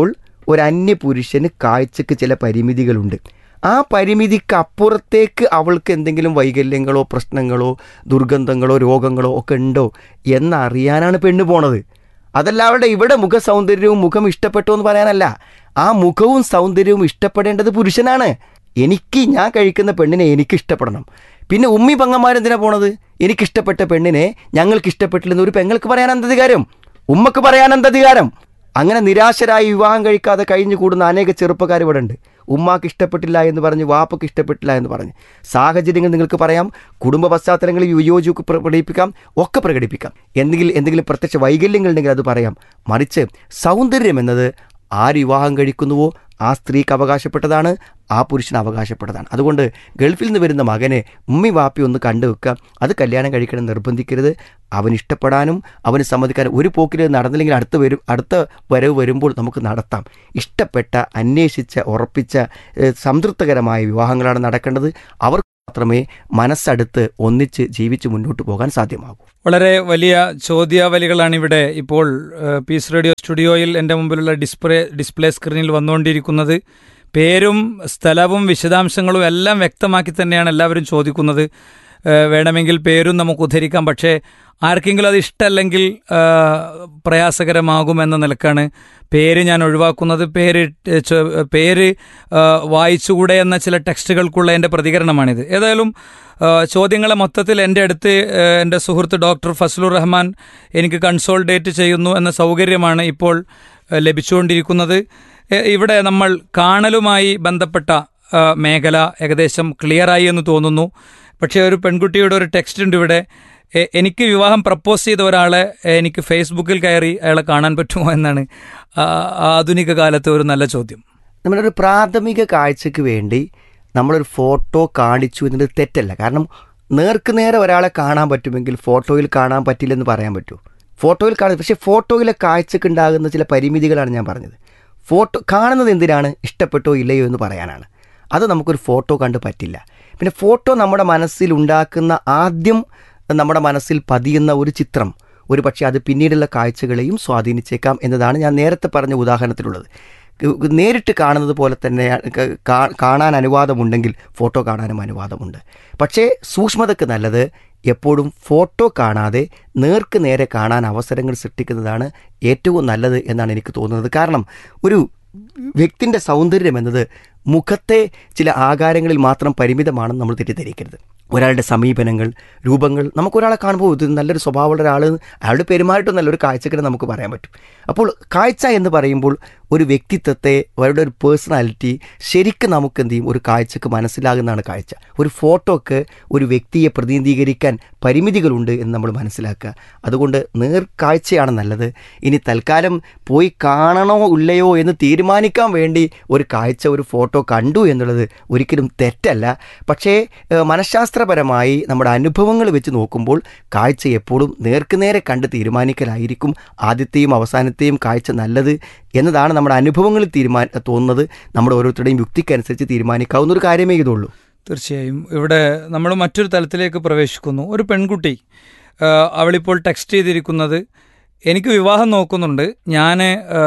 ഒരു അന്യ പുരുഷന് കാഴ്ചക്ക് ചില പരിമിതികളുണ്ട് ആ പരിമിതിക്ക് അപ്പുറത്തേക്ക് അവൾക്ക് എന്തെങ്കിലും വൈകല്യങ്ങളോ പ്രശ്നങ്ങളോ ദുർഗന്ധങ്ങളോ രോഗങ്ങളോ ഒക്കെ ഉണ്ടോ എന്നറിയാനാണ് പെണ്ണ് പോണത് അതല്ല അവളുടെ ഇവിടെ മുഖ സൗന്ദര്യവും മുഖം ഇഷ്ടപ്പെട്ടു എന്ന് പറയാനല്ല ആ മുഖവും സൗന്ദര്യവും ഇഷ്ടപ്പെടേണ്ടത് പുരുഷനാണ് എനിക്ക് ഞാൻ കഴിക്കുന്ന പെണ്ണിനെ എനിക്ക് ഇഷ്ടപ്പെടണം പിന്നെ ഉമ്മി പങ്ങന്മാരെന്തിനാ പോണത് എനിക്കിഷ്ടപ്പെട്ട പെണ്ണിനെ ഞങ്ങൾക്ക് ഇഷ്ടപ്പെട്ടില്ലെന്ന് ഒരു പെങ്ങൾക്ക് പറയാൻ എന്തധികാരം ഉമ്മക്ക് പറയാൻ എന്തധികാരം അങ്ങനെ നിരാശരായി വിവാഹം കഴിക്കാതെ കഴിഞ്ഞു കൂടുന്ന അനേക ചെറുപ്പക്കാർ ഇവിടെ ഉണ്ട് ഉമ്മാക്ക് ഇഷ്ടപ്പെട്ടില്ല എന്ന് പറഞ്ഞ് വാപ്പക്ക് ഇഷ്ടപ്പെട്ടില്ല എന്ന് പറഞ്ഞ് സാഹചര്യങ്ങൾ നിങ്ങൾക്ക് പറയാം കുടുംബ പശ്ചാത്തലങ്ങളിൽ വിയോജിപ്പ് പ്ര- പ്രകടിപ്പിക്കാം ഒക്കെ പ്രകടിപ്പിക്കാം എന്തെങ്കിലും എന്തെങ്കിലും പ്രത്യക്ഷ വൈകല്യങ്ങൾ ഉണ്ടെങ്കിൽ അത് പറയാം മറിച്ച് സൗന്ദര്യം എന്നത് ആര് വിവാഹം കഴിക്കുന്നുവോ ആ സ്ത്രീക്ക് അവകാശപ്പെട്ടതാണ് ആ പുരുഷന് അവകാശപ്പെട്ടതാണ് അതുകൊണ്ട് ഗൾഫിൽ നിന്ന് വരുന്ന മകനെ ഉമ്മി വാപ്പി ഒന്ന് കണ്ടു വെക്കുക അത് കല്യാണം കഴിക്കണം നിർബന്ധിക്കരുത് അവന് ഇഷ്ടപ്പെടാനും അവന് സമ്മതിക്കാനും ഒരു പോക്കിൽ നടന്നില്ലെങ്കിൽ അടുത്ത വരും അടുത്ത വരവ് വരുമ്പോൾ നമുക്ക് നടത്താം ഇഷ്ടപ്പെട്ട അന്വേഷിച്ച ഉറപ്പിച്ച ഏഹ്, സംതൃപ്തകരമായ വിവാഹങ്ങളാണ് നടക്കേണ്ടത് അവർ മാത്രമേ മനസ്സടുത്ത് ഒന്നിച്ച് ജീവിച്ച് മുന്നോട്ട് പോകാൻ സാധ്യമാകൂ വളരെ വലിയ ചോദ്യാവലികളാണ് ഇവിടെ ഇപ്പോൾ ഏഹ്, പീസ് റേഡിയോ സ്റ്റുഡിയോയിൽ എൻ്റെ മുമ്പിലുള്ള ഡിസ്പ്ലേ ഡിസ്പ്ലേ സ്ക്രീനിൽ വന്നുകൊണ്ടിരിക്കുന്നത് പേരും സ്ഥലവും വിശദാംശങ്ങളും എല്ലാം വ്യക്തമാക്കി തന്നെയാണ് എല്ലാവരും ചോദിക്കുന്നത് ഏഹ്, വേണമെങ്കിൽ പേരും നമുക്ക് ഉദ്ധരിക്കാം പക്ഷേ ആർക്കെങ്കിലും അത് ഇഷ്ടമല്ലെങ്കിൽ ഏഹ്, പ്രയാസകരമാകുമെന്ന നിലക്കാണ് പേര് ഞാൻ ഒഴിവാക്കുന്നത് പേര് ഏഹ്, ചോ- പേര് ഏഹ്, വായിച്ചുകൂടെ എന്ന ചില ടെക്സ്റ്റുകൾക്കുള്ള എൻ്റെ പ്രതികരണമാണിത് ഏതായാലും ഏഹ്, ചോദ്യങ്ങളെ മൊത്തത്തിൽ എൻ്റെ അടുത്ത് ഏഹ്, എൻ്റെ സുഹൃത്ത് ഡോക്ടർ ഫസലുർ റഹ്മാൻ എനിക്ക് കൺസോൾഡേറ്റ് ചെയ്യുന്നു എന്ന സൗകര്യമാണ് ഇപ്പോൾ ഏഹ്, ലഭിച്ചുകൊണ്ടിരിക്കുന്നത് ഏഹ്, ഇവിടെ നമ്മൾ കാണലുമായി ബന്ധപ്പെട്ട ഏഹ്, മേഖല ഏകദേശം ക്ലിയറായി എന്ന് തോന്നുന്നു പക്ഷേ ഒരു പെൺകുട്ടിയുടെ ഒരു ടെക്സ്റ്റ് ഉണ്ട് ഇവിടെ എ- എനിക്ക് വിവാഹം പ്രപ്പോസ് ചെയ്ത ഒരാളെ എ- എനിക്ക് ഫേസ്ബുക്കിൽ കയറി അയാളെ കാണാൻ പറ്റുമോ എന്നാണ് ആ- ആധുനിക കാലത്തെ ഒരു നല്ല ചോദ്യം നമ്മളൊരു പ്രാഥമിക കാഴ്ചക്ക് വേണ്ടി നമ്മളൊരു ഫോട്ടോ കാണിച്ചു എന്നത് തെറ്റല്ല കാരണം നേർക്ക് നേരെ ഒരാളെ കാണാൻ പറ്റുമെങ്കിൽ ഫോട്ടോയിൽ കാണാൻ പറ്റില്ലെന്ന് പറയാൻ പറ്റുമോ ഫോട്ടോയിൽ കാണുന്നത് പക്ഷേ ഫോട്ടോയിലെ കാഴ്ചക്ക് ഉണ്ടാകുന്ന ചില പരിമിതികളാണ് ഞാൻ പറഞ്ഞത് ഫോട്ടോ കാണുന്നത് എന്തിനാണ് ഇഷ്ടപ്പെട്ടോ ഇല്ലയോ എന്ന് പറയാനാണ് അത് നമുക്കൊരു ഫോട്ടോ കണ്ട് പറ്റില്ല പിന്നെ ഫോട്ടോ നമ്മുടെ മനസ്സിൽ ഉണ്ടാക്കുന്ന ആദ്യം നമ്മുടെ മനസ്സിൽ പതിയുന്ന ഒരു ചിത്രം ഒരു പക്ഷേ അത് പിന്നീടുള്ള കാഴ്ചകളെയും സ്വാധീനിച്ചേക്കാം എന്നതാണ് ഞാൻ നേരത്തെ പറഞ്ഞ ഉദാഹരണത്തിലുള്ളത് ക- നേരിട്ട് കാണുന്നത് പോലെ തന്നെ ക- കാ- കാണാൻ അനുവാദമുണ്ടെങ്കിൽ ഫോട്ടോ കാണാനും അനുവാദമുണ്ട് പക്ഷേ സൂക്ഷ്മതയ്ക്ക് നല്ലത് എപ്പോഴും ഫോട്ടോ കാണാതെ നേർക്ക് നേരെ കാണാൻ അവസരങ്ങൾ സൃഷ്ടിക്കുന്നതാണ് ഏറ്റവും നല്ലത് എന്നാണ് എനിക്ക് തോന്നുന്നത് കാരണം ഒരു വ്യക്തിൻ്റെ സൗന്ദര്യം എന്നത് മുഖത്തെ ചില ആകാരങ്ങളിൽ മാത്രം പരിമിതമാണെന്ന് നമ്മൾ തെറ്റിദ്ധരിക്കരുത് ഒരാളുടെ സമീപനങ്ങൾ രൂപങ്ങൾ നമുക്കൊരാളെ കാണുമ്പോൾ ഇത് നല്ലൊരു സ്വഭാവമുള്ള ഒരാൾ അയാളുടെ പെരുമാറ്റം നല്ലൊരു കാഴ്ചക്കിടെ നമുക്ക് പറയാൻ പറ്റും അപ്പോൾ കാഴ്ച എന്ന് പറയുമ്പോൾ ഒരു വ്യക്തിത്വത്തെ അവരുടെ ഒരു പേഴ്സണാലിറ്റി ശരിക്കും നമുക്ക് എന്ത് ചെയ്യും ഒരു കാഴ്ചക്ക് മനസ്സിലാകുന്നതാണ് കാഴ്ച ഒരു ഫോട്ടോക്ക് ഒരു വ്യക്തിയെ പ്രതിനിധീകരിക്കാൻ പരിമിതികളുണ്ട് എന്ന് നമ്മൾ മനസ്സിലാക്കുക അതുകൊണ്ട് നേർക്കാഴ്ചയാണ് നല്ലത് ഇനി തൽക്കാലം പോയി കാണണോ ഇല്ലയോ എന്ന് തീരുമാനിക്കാൻ വേണ്ടി ഒരു കാഴ്ച ഒരു ഫോട്ടോ കണ്ടു എന്നുള്ളത് ഒരിക്കലും തെറ്റല്ല പക്ഷേ ഏഹ്, മനഃശാസ്ത്രപരമായി നമ്മുടെ അനുഭവങ്ങൾ വെച്ച് നോക്കുമ്പോൾ കാഴ്ച എപ്പോഴും നേർക്കുനേരെ കണ്ട് തീരുമാനിക്കലായിരിക്കും ആദ്യത്തെയും അവസാനത്തെയും കാഴ്ച നല്ലത് എന്നതാണ് നമ്മുടെ അനുഭവങ്ങളിൽ തീരുമാന തോന്നുന്നത് നമ്മുടെ ഓരോരുത്തരുടെയും യുക്തിക്കനുസരിച്ച് തീരുമാനിക്കാവുന്ന ഒരു കാര്യമേ ഇതുള്ളൂ തീർച്ചയായും ഇവിടെ നമ്മൾ മറ്റൊരു തലത്തിലേക്ക് പ്രവേശിക്കുന്നു ഒരു പെൺകുട്ടി ആ, അവളിപ്പോൾ ടെക്സ്റ്റ് ചെയ്തിരിക്കുന്നത് എനിക്ക് വിവാഹം നോക്കുന്നുണ്ട് ഞാൻ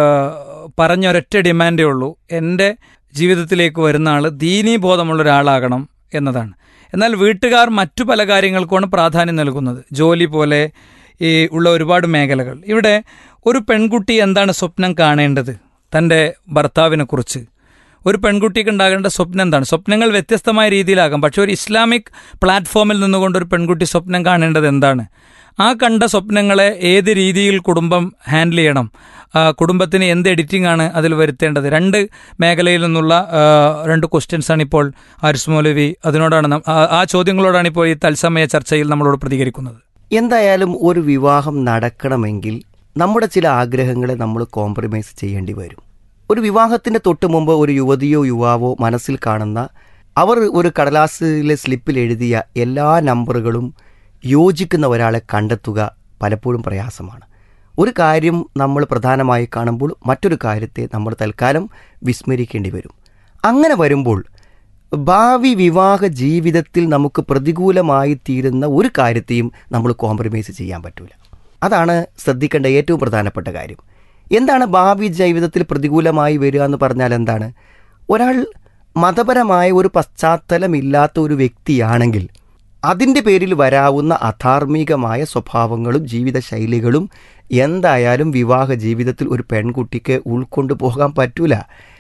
പറഞ്ഞ ഒരൊറ്റ ഡിമാൻഡേ ഉള്ളൂ എൻ്റെ ജീവിതത്തിലേക്ക് വരുന്ന ആൾ ദീനീ ബോധമുള്ള ഒരാളാകണം എന്നതാണ് എന്നാൽ വീട്ടുകാർ മറ്റു പല കാര്യങ്ങൾക്കുമാണ് പ്രാധാന്യം നൽകുന്നത് ജോലി പോലെ ഈ ഉള്ള ഒരുപാട് മേഖലകൾ ഇവിടെ ഒരു പെൺകുട്ടി എന്താണ് സ്വപ്നം കാണേണ്ടത് തൻ്റെ ഭർത്താവിനെക്കുറിച്ച് ഒരു പെൺകുട്ടിക്ക് ഉണ്ടാകേണ്ട സ്വപ്നം എന്താണ് സ്വപ്നങ്ങൾ വ്യത്യസ്തമായ രീതിയിലാകാം പക്ഷെ ഒരു ഇസ്ലാമിക് പ്ലാറ്റ്ഫോമിൽ നിന്നുകൊണ്ട് ഒരു പെൺകുട്ടി സ്വപ്നം കാണേണ്ടത് എന്താണ് ആ കണ്ട സ്വപ്നങ്ങളെ ഏത് രീതിയിൽ കുടുംബം ഹാൻഡിൽ ചെയ്യണം ആ, കുടുംബത്തിന് എന്ത് എഡിറ്റിംഗ് ആണ് അതിൽ വരുത്തേണ്ടത് രണ്ട് മേഖലയിൽ നിന്നുള്ള ആ, രണ്ട് ക്വസ്റ്റ്യൻസ് ആണ് ഇപ്പോൾ ആരിസ് മൗലവി അതിനോടാണ് നം- ആ- ആ ചോദ്യങ്ങളോടാണ് ഇപ്പോൾ ഈ തത്സമയ ചർച്ചയിൽ നമ്മളോട് പ്രതികരിക്കുന്നത് എന്തായാലും ഒരു വിവാഹം നടക്കണമെങ്കിൽ നമ്മുടെ ചില ആഗ്രഹങ്ങളെ നമ്മൾ കോംപ്രമൈസ് ചെയ്യേണ്ടി വരും ഒരു വിവാഹത്തിൻ്റെ തൊട്ട് മുമ്പ് ഒരു യുവതിയോ യുവാവോ മനസ്സിൽ കാണുന്ന അവർ ഒരു കടലാസിലെ സ്ലിപ്പിൽ എഴുതിയ എല്ലാ നമ്പറുകളും യോജിക്കുന്ന ഒരാളെ കണ്ടെത്തുക പലപ്പോഴും പ്രയാസമാണ് ഒരു കാര്യം നമ്മൾ പ്രധാനമായി കാണുമ്പോൾ മറ്റൊരു കാര്യത്തെ നമ്മൾ തൽക്കാലം വിസ്മരിക്കേണ്ടി വരും അങ്ങനെ വരുമ്പോൾ ഭാവി വിവാഹ ജീവിതത്തിൽ നമുക്ക് പ്രതികൂലമായി തീരുന്ന ഒരു കാര്യത്തെയും നമ്മൾ കോംപ്രമൈസ് ചെയ്യാൻ പറ്റില്ല അതാണ് ശ്രദ്ധിക്കേണ്ട ഏറ്റവും പ്രധാനപ്പെട്ട കാര്യം എന്താണ് ഭാവി ജീവിതത്തിൽ പ്രതികൂലമായി വരിക എന്ന് പറഞ്ഞാൽ എന്താണ് ഒരാൾ മതപരമായ ഒരു പശ്ചാത്തലമില്ലാത്ത ഒരു വ്യക്തിയാണെങ്കിൽ അതിൻ്റെ പേരിൽ വരാവുന്ന അധാർമികമായ സ്വഭാവങ്ങളും ജീവിതശൈലികളും എന്തായാലും വിവാഹ ജീവിതത്തിൽ ഒരു പെൺകുട്ടിക്ക് ഉൾക്കൊണ്ടു പോകാൻ പറ്റൂല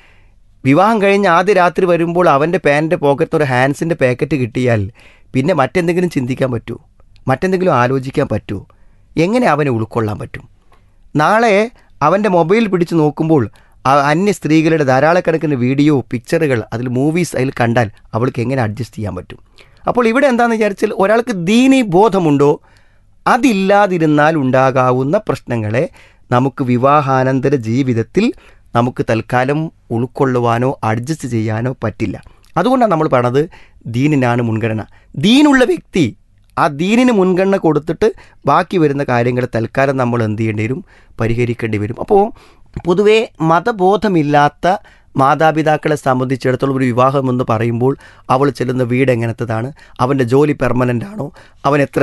വിവാഹം കഴിഞ്ഞ് ആദ്യ രാത്രി വരുമ്പോൾ അവൻ്റെ പാൻറ്റിൻ്റെ പോക്കറ്റ് ഒരു ഹാൻഡ്സിൻ്റെ പാക്കറ്റ് കിട്ടിയാൽ പിന്നെ മറ്റെന്തെങ്കിലും ചിന്തിക്കാൻ പറ്റുമോ മറ്റെന്തെങ്കിലും ആലോചിക്കാൻ പറ്റുമോ എങ്ങനെ അവനെ ഉൾക്കൊള്ളാൻ പറ്റും നാളെ അവൻ്റെ മൊബൈൽ പിടിച്ച് നോക്കുമ്പോൾ ആ- അന്യ സ്ത്രീകളുടെ ധാരാളക്കണക്കിന് വീഡിയോ പിക്ചറുകൾ അതിൽ മൂവീസ് അതിൽ കണ്ടാൽ അവൾക്ക് എങ്ങനെ അഡ്ജസ്റ്റ് ചെയ്യാൻ പറ്റും അപ്പോൾ ഇവിടെ എന്താണെന്ന് വിചാരിച്ചാൽ ഒരാൾക്ക് ദീനി ബോധമുണ്ടോ അതില്ലാതിരുന്നാൽ ഉണ്ടാകാവുന്ന പ്രശ്നങ്ങളെ നമുക്ക് വിവാഹാനന്തര ജീവിതത്തിൽ നമുക്ക് തൽക്കാലം ഉൾക്കൊള്ളുവാനോ അഡ്ജസ്റ്റ് ചെയ്യാനോ പറ്റില്ല അതുകൊണ്ടാണ് നമ്മൾ പറഞ്ഞത് ദീനിനാണ് മുൻഗണന ദീനുള്ള വ്യക്തി ആ ദീനിന് മുൻഗണന കൊടുത്തിട്ട് ബാക്കി വരുന്ന കാര്യങ്ങൾ തൽക്കാലം നമ്മൾ എന്ത് ചെയ്യേണ്ടി വരും പരിഹരിക്കേണ്ടി വരും അപ്പോൾ പൊതുവേ മതബോധമില്ലാത്ത മാതാപിതാക്കളെ സംബന്ധിച്ചിടത്തോളം ഒരു വിവാഹം എന്ന് പറയുമ്പോൾ അവൾ ചെല്ലുന്ന വീട് എങ്ങനത്തതാണ് അവൻ്റെ ജോലി പെർമനൻ്റ് ആണോ അവൻ എത്ര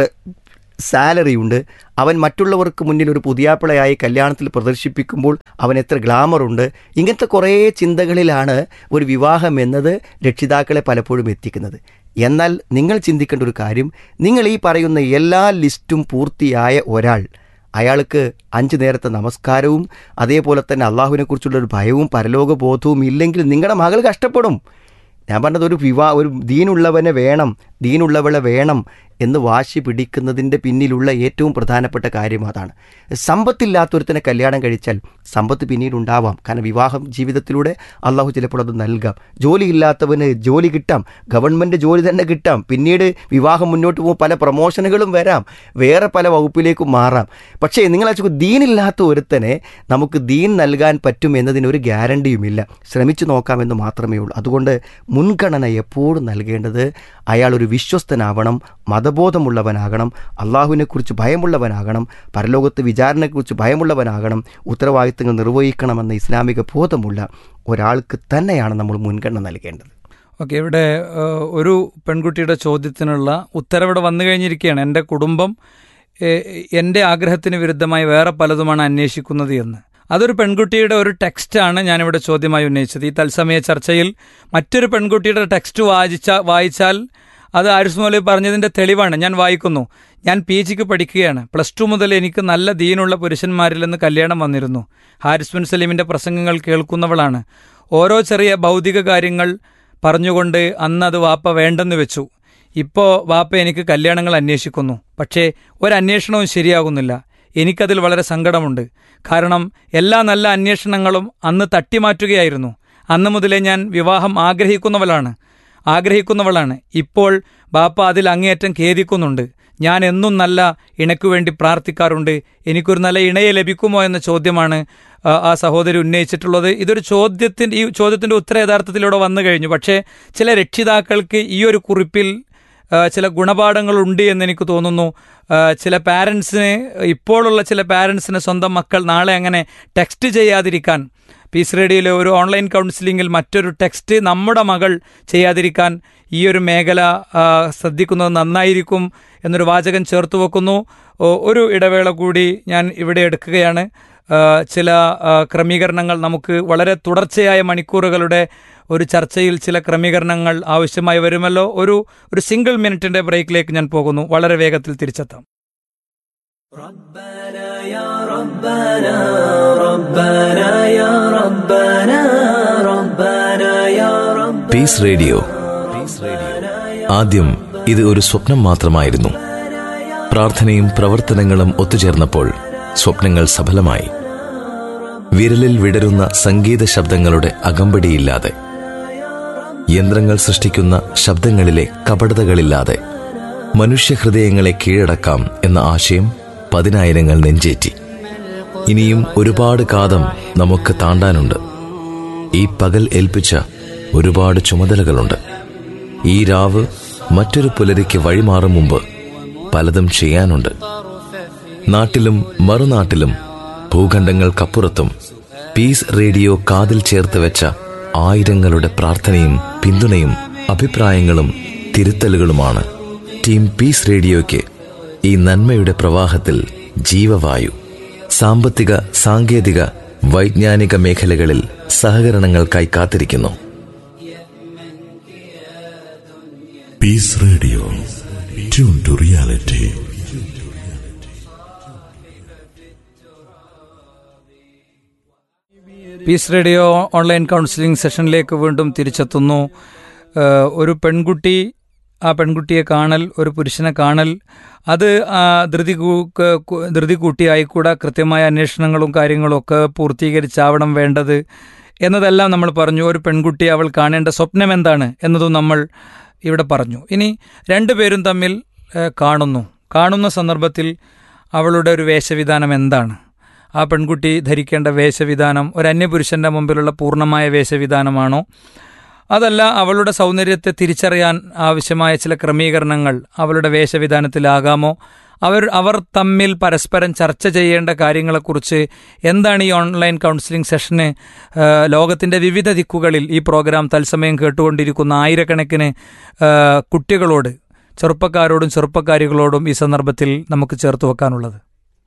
സാലറി ഉണ്ട് അവൻ മറ്റുള്ളവർക്ക് മുന്നിൽ ഒരു പുതിയാപ്പിളയായി കല്യാണത്തിൽ പ്രദർശിപ്പിക്കുമ്പോൾ അവൻ എത്ര ഗ്ലാമർ ഉണ്ട് ഇങ്ങനത്തെ കുറേ ചിന്തകളിലാണ് ഒരു വിവാഹം എന്നത് രക്ഷിതാക്കളെ പലപ്പോഴും എത്തിക്കുന്നത് എന്നാൽ നിങ്ങൾ ചിന്തിക്കേണ്ട ഒരു കാര്യം നിങ്ങൾ ഈ പറയുന്ന എല്ലാ ലിസ്റ്റും പൂർത്തിയായ ഒരാൾ അയാൾക്ക് അഞ്ച് നേരത്തെ നമസ്കാരവും അതേപോലെ തന്നെ അള്ളാഹുവിനെക്കുറിച്ചുള്ള ഒരു ഭയവും പരലോകബോധവും ഇല്ലെങ്കിൽ നിങ്ങളുടെ മകൾ കഷ്ടപ്പെടും ഞാൻ പറഞ്ഞത് ഒരു വിവാ ഒരു ദീനുള്ളവനെ വേണം ദീനുള്ളവളെ വേണം എന്ന് വാശി പിടിക്കുന്നതിൻ്റെ പിന്നിലുള്ള ഏറ്റവും പ്രധാനപ്പെട്ട കാര്യം അതാണ് സമ്പത്തില്ലാത്തൊരുത്തനെ കല്യാണം കഴിച്ചാൽ സമ്പത്ത് പിന്നീട് ഉണ്ടാവാം കാരണം വിവാഹം ജീവിതത്തിലൂടെ അള്ളാഹു ചിലപ്പോൾ അത് നൽകാം ജോലിയില്ലാത്തവന് ജോലി കിട്ടാം ഗവൺമെൻറ് ജോലി തന്നെ കിട്ടാം പിന്നീട് വിവാഹം മുന്നോട്ട് പോകുമ്പോൾ പല പ്രൊമോഷനുകളും വരാം വേറെ പല വകുപ്പിലേക്കും മാറാം പക്ഷേ നിങ്ങൾ അച്ഛൻ ദീനില്ലാത്ത ഒരുത്തനെ നമുക്ക് ദീൻ നൽകാൻ പറ്റും എന്നതിന് ഒരു ഗ്യാരണ്ടിയുമില്ല ശ്രമിച്ചു നോക്കാമെന്ന് മാത്രമേ ഉള്ളൂ അതുകൊണ്ട് മുൻഗണന എപ്പോഴും നൽകേണ്ടത് അയാൾ ഒരു വിശ്വസ്തനാവണം മതബോധമുള്ളവനാകണം അള്ളാഹുവിനെക്കുറിച്ച് ഭയമുള്ളവനാകണം പരലോകത്ത് വിചാരണയെക്കുറിച്ച് ഭയമുള്ളവനാകണം ഉത്തരവാദിത്തങ്ങൾ നിർവഹിക്കണമെന്ന ഇസ്ലാമിക ബോധമുള്ള ഒരാൾക്ക് തന്നെയാണ് നമ്മൾ മുൻഗണന നൽകേണ്ടത് ഓക്കെ ഇവിടെ ഏഹ്, ഒരു പെൺകുട്ടിയുടെ ചോദ്യത്തിനുള്ള ഉത്തരവിടെ വന്നു കഴിഞ്ഞിരിക്കുകയാണ് എൻ്റെ കുടുംബം ഏഹ്, എൻ്റെ ആഗ്രഹത്തിന് വിരുദ്ധമായി വേറെ പലതുമാണ് അന്വേഷിക്കുന്നത് എന്ന് അതൊരു പെൺകുട്ടിയുടെ ഒരു ടെക്സ്റ്റാണ് ഞാനിവിടെ ചോദ്യമായി ഉന്നയിച്ചത് ഈ തത്സമയ ചർച്ചയിൽ മറ്റൊരു പെൺകുട്ടിയുടെ ടെക്സ്റ്റ് വായിച്ച വായിച്ചാൽ അത് ആരിസ് മൗലവി പറഞ്ഞതിൻ്റെ തെളിവാണ് ഞാൻ വായിക്കുന്നു ഞാൻ പി ജിക്ക് പഠിക്കുകയാണ് പ്ലസ് ടു മുതൽ എനിക്ക് നല്ല ദീനുള്ള പുരുഷന്മാരിൽ നിന്ന് കല്യാണം വന്നിരുന്നു ഹാരിസ് ബിൻ സലീമിൻ്റെ പ്രസംഗങ്ങൾ കേൾക്കുന്നവളാണ് ഓരോ ചെറിയ ഭൗതിക കാര്യങ്ങൾ പറഞ്ഞുകൊണ്ട് അന്ന് അത് വാപ്പ വേണ്ടെന്ന് വെച്ചു ഇപ്പോൾ വാപ്പ എനിക്ക് കല്യാണങ്ങൾ അന്വേഷിക്കുന്നു പക്ഷേ ഒരന്വേഷണവും ശരിയാകുന്നില്ല എനിക്കതിൽ വളരെ സങ്കടമുണ്ട് കാരണം എല്ലാ നല്ല അന്വേഷണങ്ങളും അന്ന് തട്ടിമാറ്റുകയായിരുന്നു അന്ന് മുതലേ ഞാൻ വിവാഹം ആഗ്രഹിക്കുന്നവളാണ് ആഗ്രഹിക്കുന്നവളാണ് ഇപ്പോൾ ബാപ്പ അതിൽ അങ്ങേയറ്റം ഖേദിക്കുന്നുണ്ട് ഞാൻ എന്നും നല്ല ഇണയ്ക്കു വേണ്ടി പ്രാർത്ഥിക്കാറുണ്ട് എനിക്കൊരു നല്ല ഇണയെ ലഭിക്കുമോ എന്ന ചോദ്യമാണ് ആ, ആ സഹോദരി ഉന്നയിച്ചിട്ടുള്ളത് ഇതൊരു ചോദ്യത്തിൻ്റെ ഈ ചോദ്യത്തിൻ്റെ ഉത്തര യഥാർത്ഥത്തിലൂടെ വന്നു കഴിഞ്ഞു പക്ഷേ ചില രക്ഷിതാക്കൾക്ക് ഈ ഒരു കുറിപ്പിൽ ആ, ചില ഗുണപാഠങ്ങളുണ്ട് എന്ന് എനിക്ക് തോന്നുന്നു ആ, ചില പാരൻസിന് ഇപ്പോഴുള്ള ചില പാരൻസിന് സ്വന്തം മക്കൾ നാളെ അങ്ങനെ ടെക്സ്റ്റ് ചെയ്യാതിരിക്കാൻ പീസ് റേഡിയോയിലെ ഒരു ഓൺലൈൻ കൗൺസിലിങ്ങിൽ മറ്റൊരു ടെക്സ്റ്റ് നമ്മുടെ മകൾ ചെയ്യാതിരിക്കാൻ ഈ ഒരു മേഖല ആ, ശ്രദ്ധിക്കുന്നത് നന്നായിരിക്കും എന്നൊരു വാചകം ചേർത്ത് വെക്കുന്നു ഓ- ഒരു ഇടവേള കൂടി ഞാൻ ഇവിടെ എടുക്കുകയാണ് ആ, ചില ആ, ക്രമീകരണങ്ങൾ നമുക്ക് വളരെ തുടർച്ചയായ മണിക്കൂറുകളുടെ ഒരു ചർച്ചയിൽ ചില ക്രമീകരണങ്ങൾ ആവശ്യമായി വരുമല്ലോ ഒരു ഒരു സിംഗിൾ മിനിറ്റിന്റെ ബ്രേക്കിലേക്ക് ഞാൻ പോകുന്നു വളരെ വേഗത്തിൽ തിരിച്ചെത്താം പീസ് റേഡിയോ ആദ്യം ഇത് ഒരു സ്വപ്നം മാത്രമായിരുന്നു പ്രാർത്ഥനയും പ്രവർത്തനങ്ങളും ഒത്തുചേർന്നപ്പോൾ സ്വപ്നങ്ങൾ സഫലമായി വിരലിൽ വിടരുന്ന സംഗീത ശബ്ദങ്ങളുടെ അകമ്പടിയില്ലാതെ യന്ത്രങ്ങൾ സൃഷ്ടിക്കുന്ന ശബ്ദങ്ങളിലെ കപടതകളില്ലാതെ മനുഷ്യഹൃദയങ്ങളെ കീഴടക്കാം എന്ന ആശയം പതിനായിരങ്ങൾ നെഞ്ചേറ്റി ഇനിയും ഒരുപാട് കാതം നമുക്ക് താണ്ടാനുണ്ട് ഈ പകൽ ഏൽപ്പിച്ച ഒരുപാട് ചുമതലകളുണ്ട് ഈ രാവ് മറ്റൊരു പുലരിക്ക് വഴിമാറും മുമ്പ് പലതും ചെയ്യാനുണ്ട് നാട്ടിലും മറുനാട്ടിലും ഭൂഖണ്ഡങ്ങൾക്കപ്പുറത്തും പീസ് റേഡിയോ കാതിൽ ചേർത്ത് വെച്ച ആയിരങ്ങളുടെ പ്രാർത്ഥനയും പിന്തുണയും അഭിപ്രായങ്ങളും തിരുത്തലുകളുമാണ് ടീം പീസ് റേഡിയോയ്ക്ക് ഈ നന്മയുടെ പ്രവാഹത്തിൽ ജീവവായു സാമ്പത്തിക സാങ്കേതിക വൈജ്ഞാനിക മേഖലകളിൽ സഹകരണങ്ങൾക്കായി കാത്തിരിക്കുന്നു Peace Radio. Tune to reality. Peace radio online counselling സെഷനിലേക്ക് വീണ്ടും തിരിച്ചെത്തുന്നു ഏഹ് ഒരു പെൺകുട്ടി ആ പെൺകുട്ടിയെ കാണൽ ഒരു പുരുഷനെ കാണൽ അത് ആ ധൃതി കൂ- ക- കു- ധൃതി കൂട്ടിയായിക്കൂടാ കൃത്യമായ അന്വേഷണങ്ങളും കാര്യങ്ങളും ഒക്കെ പൂർത്തീകരിച്ചാവണം വേണ്ടത് എന്നതെല്ലാം നമ്മൾ പറഞ്ഞു ഒരു പെൺകുട്ടി അവൾ കാണേണ്ട സ്വപ്നം എന്താണ് എന്നതും നമ്മൾ ഇവിടെ പറഞ്ഞു ഇനി രണ്ടുപേരും തമ്മിൽ ഏഹ് കാണുന്നു കാണുന്ന സന്ദർഭത്തിൽ അവളുടെ ഒരു വേഷവിധാനം എന്താണ് ആ പെൺകുട്ടി ധരിക്കേണ്ട വേഷവിധാനം ഒരു അന്യപുരുഷന്റെ മുമ്പിലുള്ള പൂർണ്ണമായ വേഷവിധാനമാണോ അതല്ല അവളുടെ സൗന്ദര്യത്തെ തിരിച്ചറിയാൻ ആവശ്യമായ ചില ക്രമീകരണങ്ങൾ അവളുടെ വേഷവിധാനത്തിലാകാമോ അവർ അവർ തമ്മിൽ പരസ്പരം ചർച്ച ചെയ്യേണ്ട കാര്യങ്ങളെക്കുറിച്ച് എന്താണ് ഈ ഓൺലൈൻ കൗൺസിലിംഗ് സെഷന് ആ, ലോകത്തിന്റെ വിവിധ ദിക്കുകളിൽ ഈ പ്രോഗ്രാം തത്സമയം കേട്ടുകൊണ്ടിരിക്കുന്ന ആയിരക്കണക്കിന് ആ, കുട്ടികളോട് ചെറുപ്പക്കാരോടും ചെറുപ്പക്കാരികളോടും ഈ സന്ദർഭത്തിൽ നമുക്ക് ചേർത്ത് വെക്കാനുള്ളത്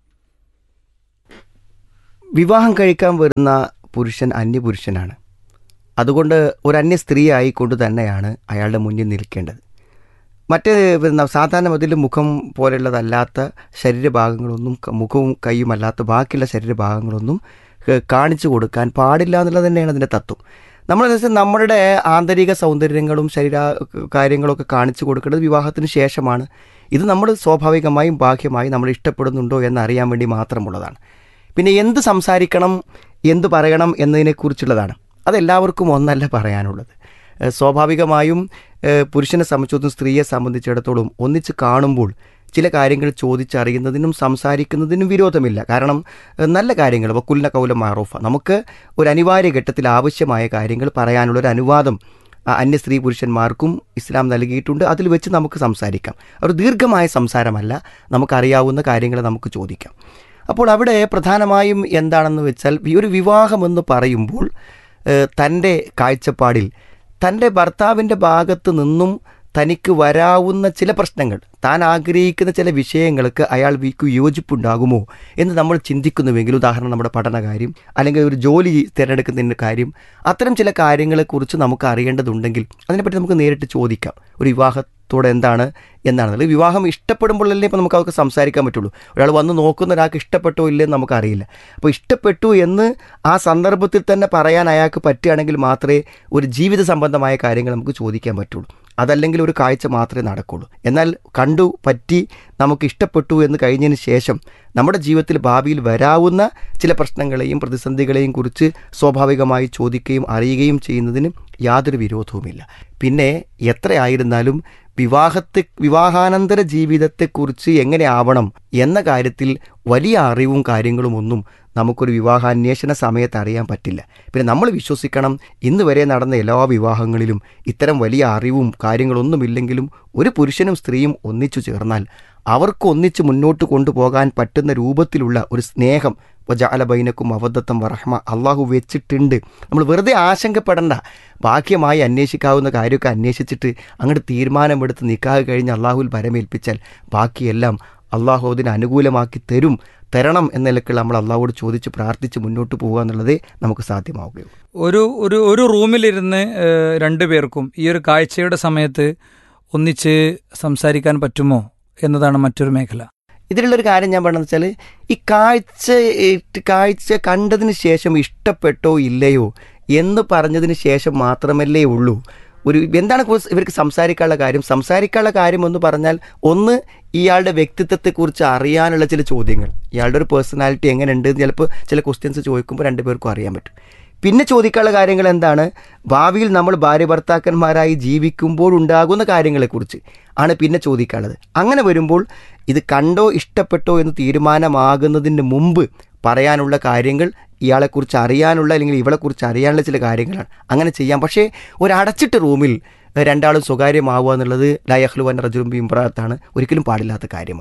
വിവാഹം കഴിക്കാൻ വരുന്ന പുരുഷൻ അന്യപുരുഷനാണ് അതുകൊണ്ട് ഒരു അന്യ സ്ത്രീ ആയിക്കൊണ്ട് തന്നെയാണ് അയാളുടെ മുന്നിൽ നിൽക്കേണ്ടത് മറ്റ് പിന്നെ സാധാരണ മതിൽ മുഖം പോലെയുള്ളതല്ലാത്ത ശരീരഭാഗങ്ങളൊന്നും ക- മുഖവും കൈയും അല്ലാത്ത ബാക്കിയുള്ള ശരീരഭാഗങ്ങളൊന്നും ഏഹ്, കാണിച്ചു കൊടുക്കാൻ പാടില്ല എന്നുള്ളത് തന്നെയാണ് അതിൻ്റെ തത്വം നമ്മൾ വെച്ചാൽ നമ്മളുടെ ആന്തരിക സൗന്ദര്യങ്ങളും ശരീര കാര്യങ്ങളൊക്കെ കാണിച്ചു കൊടുക്കേണ്ടത് വിവാഹത്തിന് ശേഷമാണ് ഇത് നമ്മൾ സ്വാഭാവികമായും ബാഹ്യമായും നമ്മൾ ഇഷ്ടപ്പെടുന്നുണ്ടോ എന്ന് അറിയാൻ വേണ്ടി മാത്രമുള്ളതാണ് പിന്നെ എന്ത് സംസാരിക്കണം എന്ത് പറയണം എന്നതിനെക്കുറിച്ചുള്ളതാണ് അതെല്ലാവർക്കും ഒന്നല്ല പറയാനുള്ളത് ഏഹ് സ്വാഭാവികമായും ഏഹ് പുരുഷനെ സംബന്ധിച്ചിടത്തോളം സ്ത്രീയെ സംബന്ധിച്ചിടത്തോളം ഒന്നിച്ച് കാണുമ്പോൾ ചില കാര്യങ്ങൾ ചോദിച്ചറിയുന്നതിനും സംസാരിക്കുന്നതിനും വിരോധമില്ല കാരണം ഏഹ് നല്ല കാര്യങ്ങൾ വക്കുലിന കൗല മാറൂഫ നമുക്ക് ഒരു അനിവാര്യ ഘട്ടത്തിൽ ആവശ്യമായ കാര്യങ്ങൾ പറയാനുള്ള ഒരു അനുവാദം ആ, അന്യ സ്ത്രീ പുരുഷന്മാർക്കും ഇസ്ലാം നൽകിയിട്ടുണ്ട് അതിൽ വെച്ച് നമുക്ക് സംസാരിക്കാം ഒരു ദീർഘമായ സംസാരമല്ല നമുക്കറിയാവുന്ന കാര്യങ്ങൾ നമുക്ക് ചോദിക്കാം അപ്പോൾ അവിടെ പ്രധാനമായും എന്താണെന്ന് വെച്ചാൽ ഈ ഒരു വിവാഹമെന്ന് പറയുമ്പോൾ ഏഹ്, തൻ്റെ കാഴ്ചപ്പാടിൽ തൻ്റെ ഭർത്താവിൻ്റെ ഭാഗത്ത് നിന്നും തനിക്ക് വരാവുന്ന ചില പ്രശ്നങ്ങൾ താൻ ആഗ്രഹിക്കുന്ന ചില വിഷയങ്ങൾക്ക് അയാൾ വീക്ക് യോജിപ്പുണ്ടാകുമോ എന്ന് നമ്മൾ ചിന്തിക്കുന്നുവെങ്കിൽ ഉദാഹരണം നമ്മുടെ പഠനകാര്യം അല്ലെങ്കിൽ ഒരു ജോലി തിരഞ്ഞെടുക്കുന്നതിൻ്റെ കാര്യം അത്തരം ചില കാര്യങ്ങളെക്കുറിച്ച് നമുക്ക് അറിയേണ്ടതുണ്ടെങ്കിൽ അതിനെപ്പറ്റി നമുക്ക് നേരിട്ട് ചോദിക്കാം ഒരു വിവാഹത്തോടെ എന്താണ് എന്നാണെന്നുള്ളത് വിവാഹം ഇഷ്ടപ്പെടുമ്പോഴല്ലേ ഇപ്പോൾ നമുക്ക് അവർക്ക് സംസാരിക്കാൻ പറ്റുള്ളൂ ഒരാൾ വന്ന് നോക്കുന്ന ഒരാൾക്ക് ഇഷ്ടപ്പെട്ടോ ഇല്ലെന്ന് നമുക്കറിയില്ല അപ്പോൾ ഇഷ്ടപ്പെട്ടു എന്ന് ആ സന്ദർഭത്തിൽ തന്നെ പറയാൻ അയാൾക്ക് പറ്റുകയാണെങ്കിൽ മാത്രമേ ഒരു ജീവിത സംബന്ധമായ കാര്യങ്ങൾ നമുക്ക് ചോദിക്കാൻ പറ്റുള്ളൂ അതല്ലെങ്കിൽ ഒരു കാഴ്ച മാത്രമേ നടക്കുള്ളൂ എന്നാൽ കണ്ടു പറ്റി നമുക്ക് ഇഷ്ടപ്പെട്ടു എന്ന് കഴിഞ്ഞതിന് ശേഷം നമ്മുടെ ജീവിതത്തിൽ ഭാവിയിൽ വരാവുന്ന ചില പ്രശ്നങ്ങളെയും പ്രതിസന്ധികളെയും കുറിച്ച് സ്വാഭാവികമായി ചോദിക്കുകയും അറിയുകയും ചെയ്യുന്നതിന് യാതൊരു വിരോധവുമില്ല പിന്നെ എത്രയായിരുന്നാലും വിവാഹത്തെ വിവാഹാനന്തര ജീവിതത്തെക്കുറിച്ച് എങ്ങനെ ആവണം എന്ന കാര്യത്തിൽ വലിയ അറിവും കാര്യങ്ങളും ഒന്നും നമുക്കൊരു വിവാഹാന്വേഷണ സമയത്ത് അറിയാൻ പറ്റില്ല പിന്നെ നമ്മൾ വിശ്വസിക്കണം ഇന്ന് വരെ നടന്ന എല്ലാ വിവാഹങ്ങളിലും ഇത്തരം വലിയ അറിവും കാര്യങ്ങളൊന്നുമില്ലെങ്കിലും ഒരു പുരുഷനും സ്ത്രീയും ഒന്നിച്ചു ചേർന്നാൽ അവർക്ക് ഒന്നിച്ച് മുന്നോട്ട് കൊണ്ടുപോകാൻ പറ്റുന്ന രൂപത്തിലുള്ള ഒരു സ്നേഹം വജാല ബൈനക്കും അവദ്ധത്തം വറഹ്മ അള്ളാഹു വെച്ചിട്ടുണ്ട് നമ്മൾ വെറുതെ ആശങ്കപ്പെടണ്ട ബാഹ്യമായി അന്വേഷിക്കാവുന്ന കാര്യമൊക്കെ അന്വേഷിച്ചിട്ട് അങ്ങോട്ട് തീരുമാനമെടുത്ത് നിൽക്കാതെ കഴിഞ്ഞ് അള്ളാഹുവിൽ ഭരമേൽപ്പിച്ചാൽ ബാക്കിയെല്ലാം അള്ളാഹു അതിന് അനുകൂലമാക്കി തരും തരണം എന്ന നിലക്ക് നമ്മൾ അള്ളാഹുവോട് ചോദിച്ച് പ്രാർത്ഥിച്ച് മുന്നോട്ട് പോകുക എന്നുള്ളതേ നമുക്ക് സാധ്യമാവുകയുള്ളൂ ഒരു ഒരു ഒരു റൂമിലിരുന്ന് ഏഹ്, രണ്ടുപേർക്കും ഈ ഒരു കാഴ്ചയുടെ സമയത്ത് ഒന്നിച്ച് സംസാരിക്കാൻ പറ്റുമോ എന്നതാണ് മറ്റൊരു മേഖല ഇതിലുള്ളൊരു കാര്യം ഞാൻ പറഞ്ഞതെന്ന് വെച്ചാൽ ഈ കാഴ്ച ഏറ്റ് കാഴ്ച കണ്ടതിന് ശേഷം ഇഷ്ടപ്പെട്ടോ ഇല്ലയോ എന്ന് പറഞ്ഞതിന് ശേഷം മാത്രമല്ലേ ഉള്ളൂ ഒരു എന്താണ് കുറച്ച് ഇവർക്ക് സംസാരിക്കാനുള്ള കാര്യം സംസാരിക്കാനുള്ള കാര്യം എന്ന് പറഞ്ഞാൽ ഒന്ന് ഇയാളുടെ വ്യക്തിത്വത്തെക്കുറിച്ച് അറിയാനുള്ള ചില ചോദ്യങ്ങൾ ഇയാളുടെ ഒരു പേഴ്സണാലിറ്റി എങ്ങനെയുണ്ട് എന്ന് ചിലപ്പോൾ ചില ക്വസ്റ്റ്യൻസ് ചോദിക്കുമ്പോൾ രണ്ടുപേർക്കും അറിയാൻ പറ്റും പിന്നെ ചോദിക്കാനുള്ള കാര്യങ്ങൾ എന്താണ് ഭാവിയിൽ നമ്മൾ ഭാര്യ ഭർത്താക്കന്മാരായി ജീവിക്കുമ്പോൾ ഉണ്ടാകുന്ന കാര്യങ്ങളെക്കുറിച്ച് ആണ് പിന്നെ ചോദിക്കാനുള്ളത് അങ്ങനെ വരുമ്പോൾ ഇത് കണ്ടോ ഇഷ്ടപ്പെട്ടോ എന്ന് തീരുമാനമാകുന്നതിന് മുമ്പ് പറയാനുള്ള കാര്യങ്ങൾ ഇയാളെക്കുറിച്ച് അറിയാനുള്ള അല്ലെങ്കിൽ ഇവളെക്കുറിച്ച് അറിയാനുള്ള ചില കാര്യങ്ങളാണ് അങ്ങനെ ചെയ്യാം പക്ഷേ ഒരു അടച്ചിട്ട റൂമിൽ രണ്ടാളും സ്വകാര്യമാവുക എന്നുള്ളത് ലയഹ്ലുവൻ റജുലും ഇമ്രാത്താണ് ഒരിക്കലും പാടില്ലാത്ത കാര്യമാണ്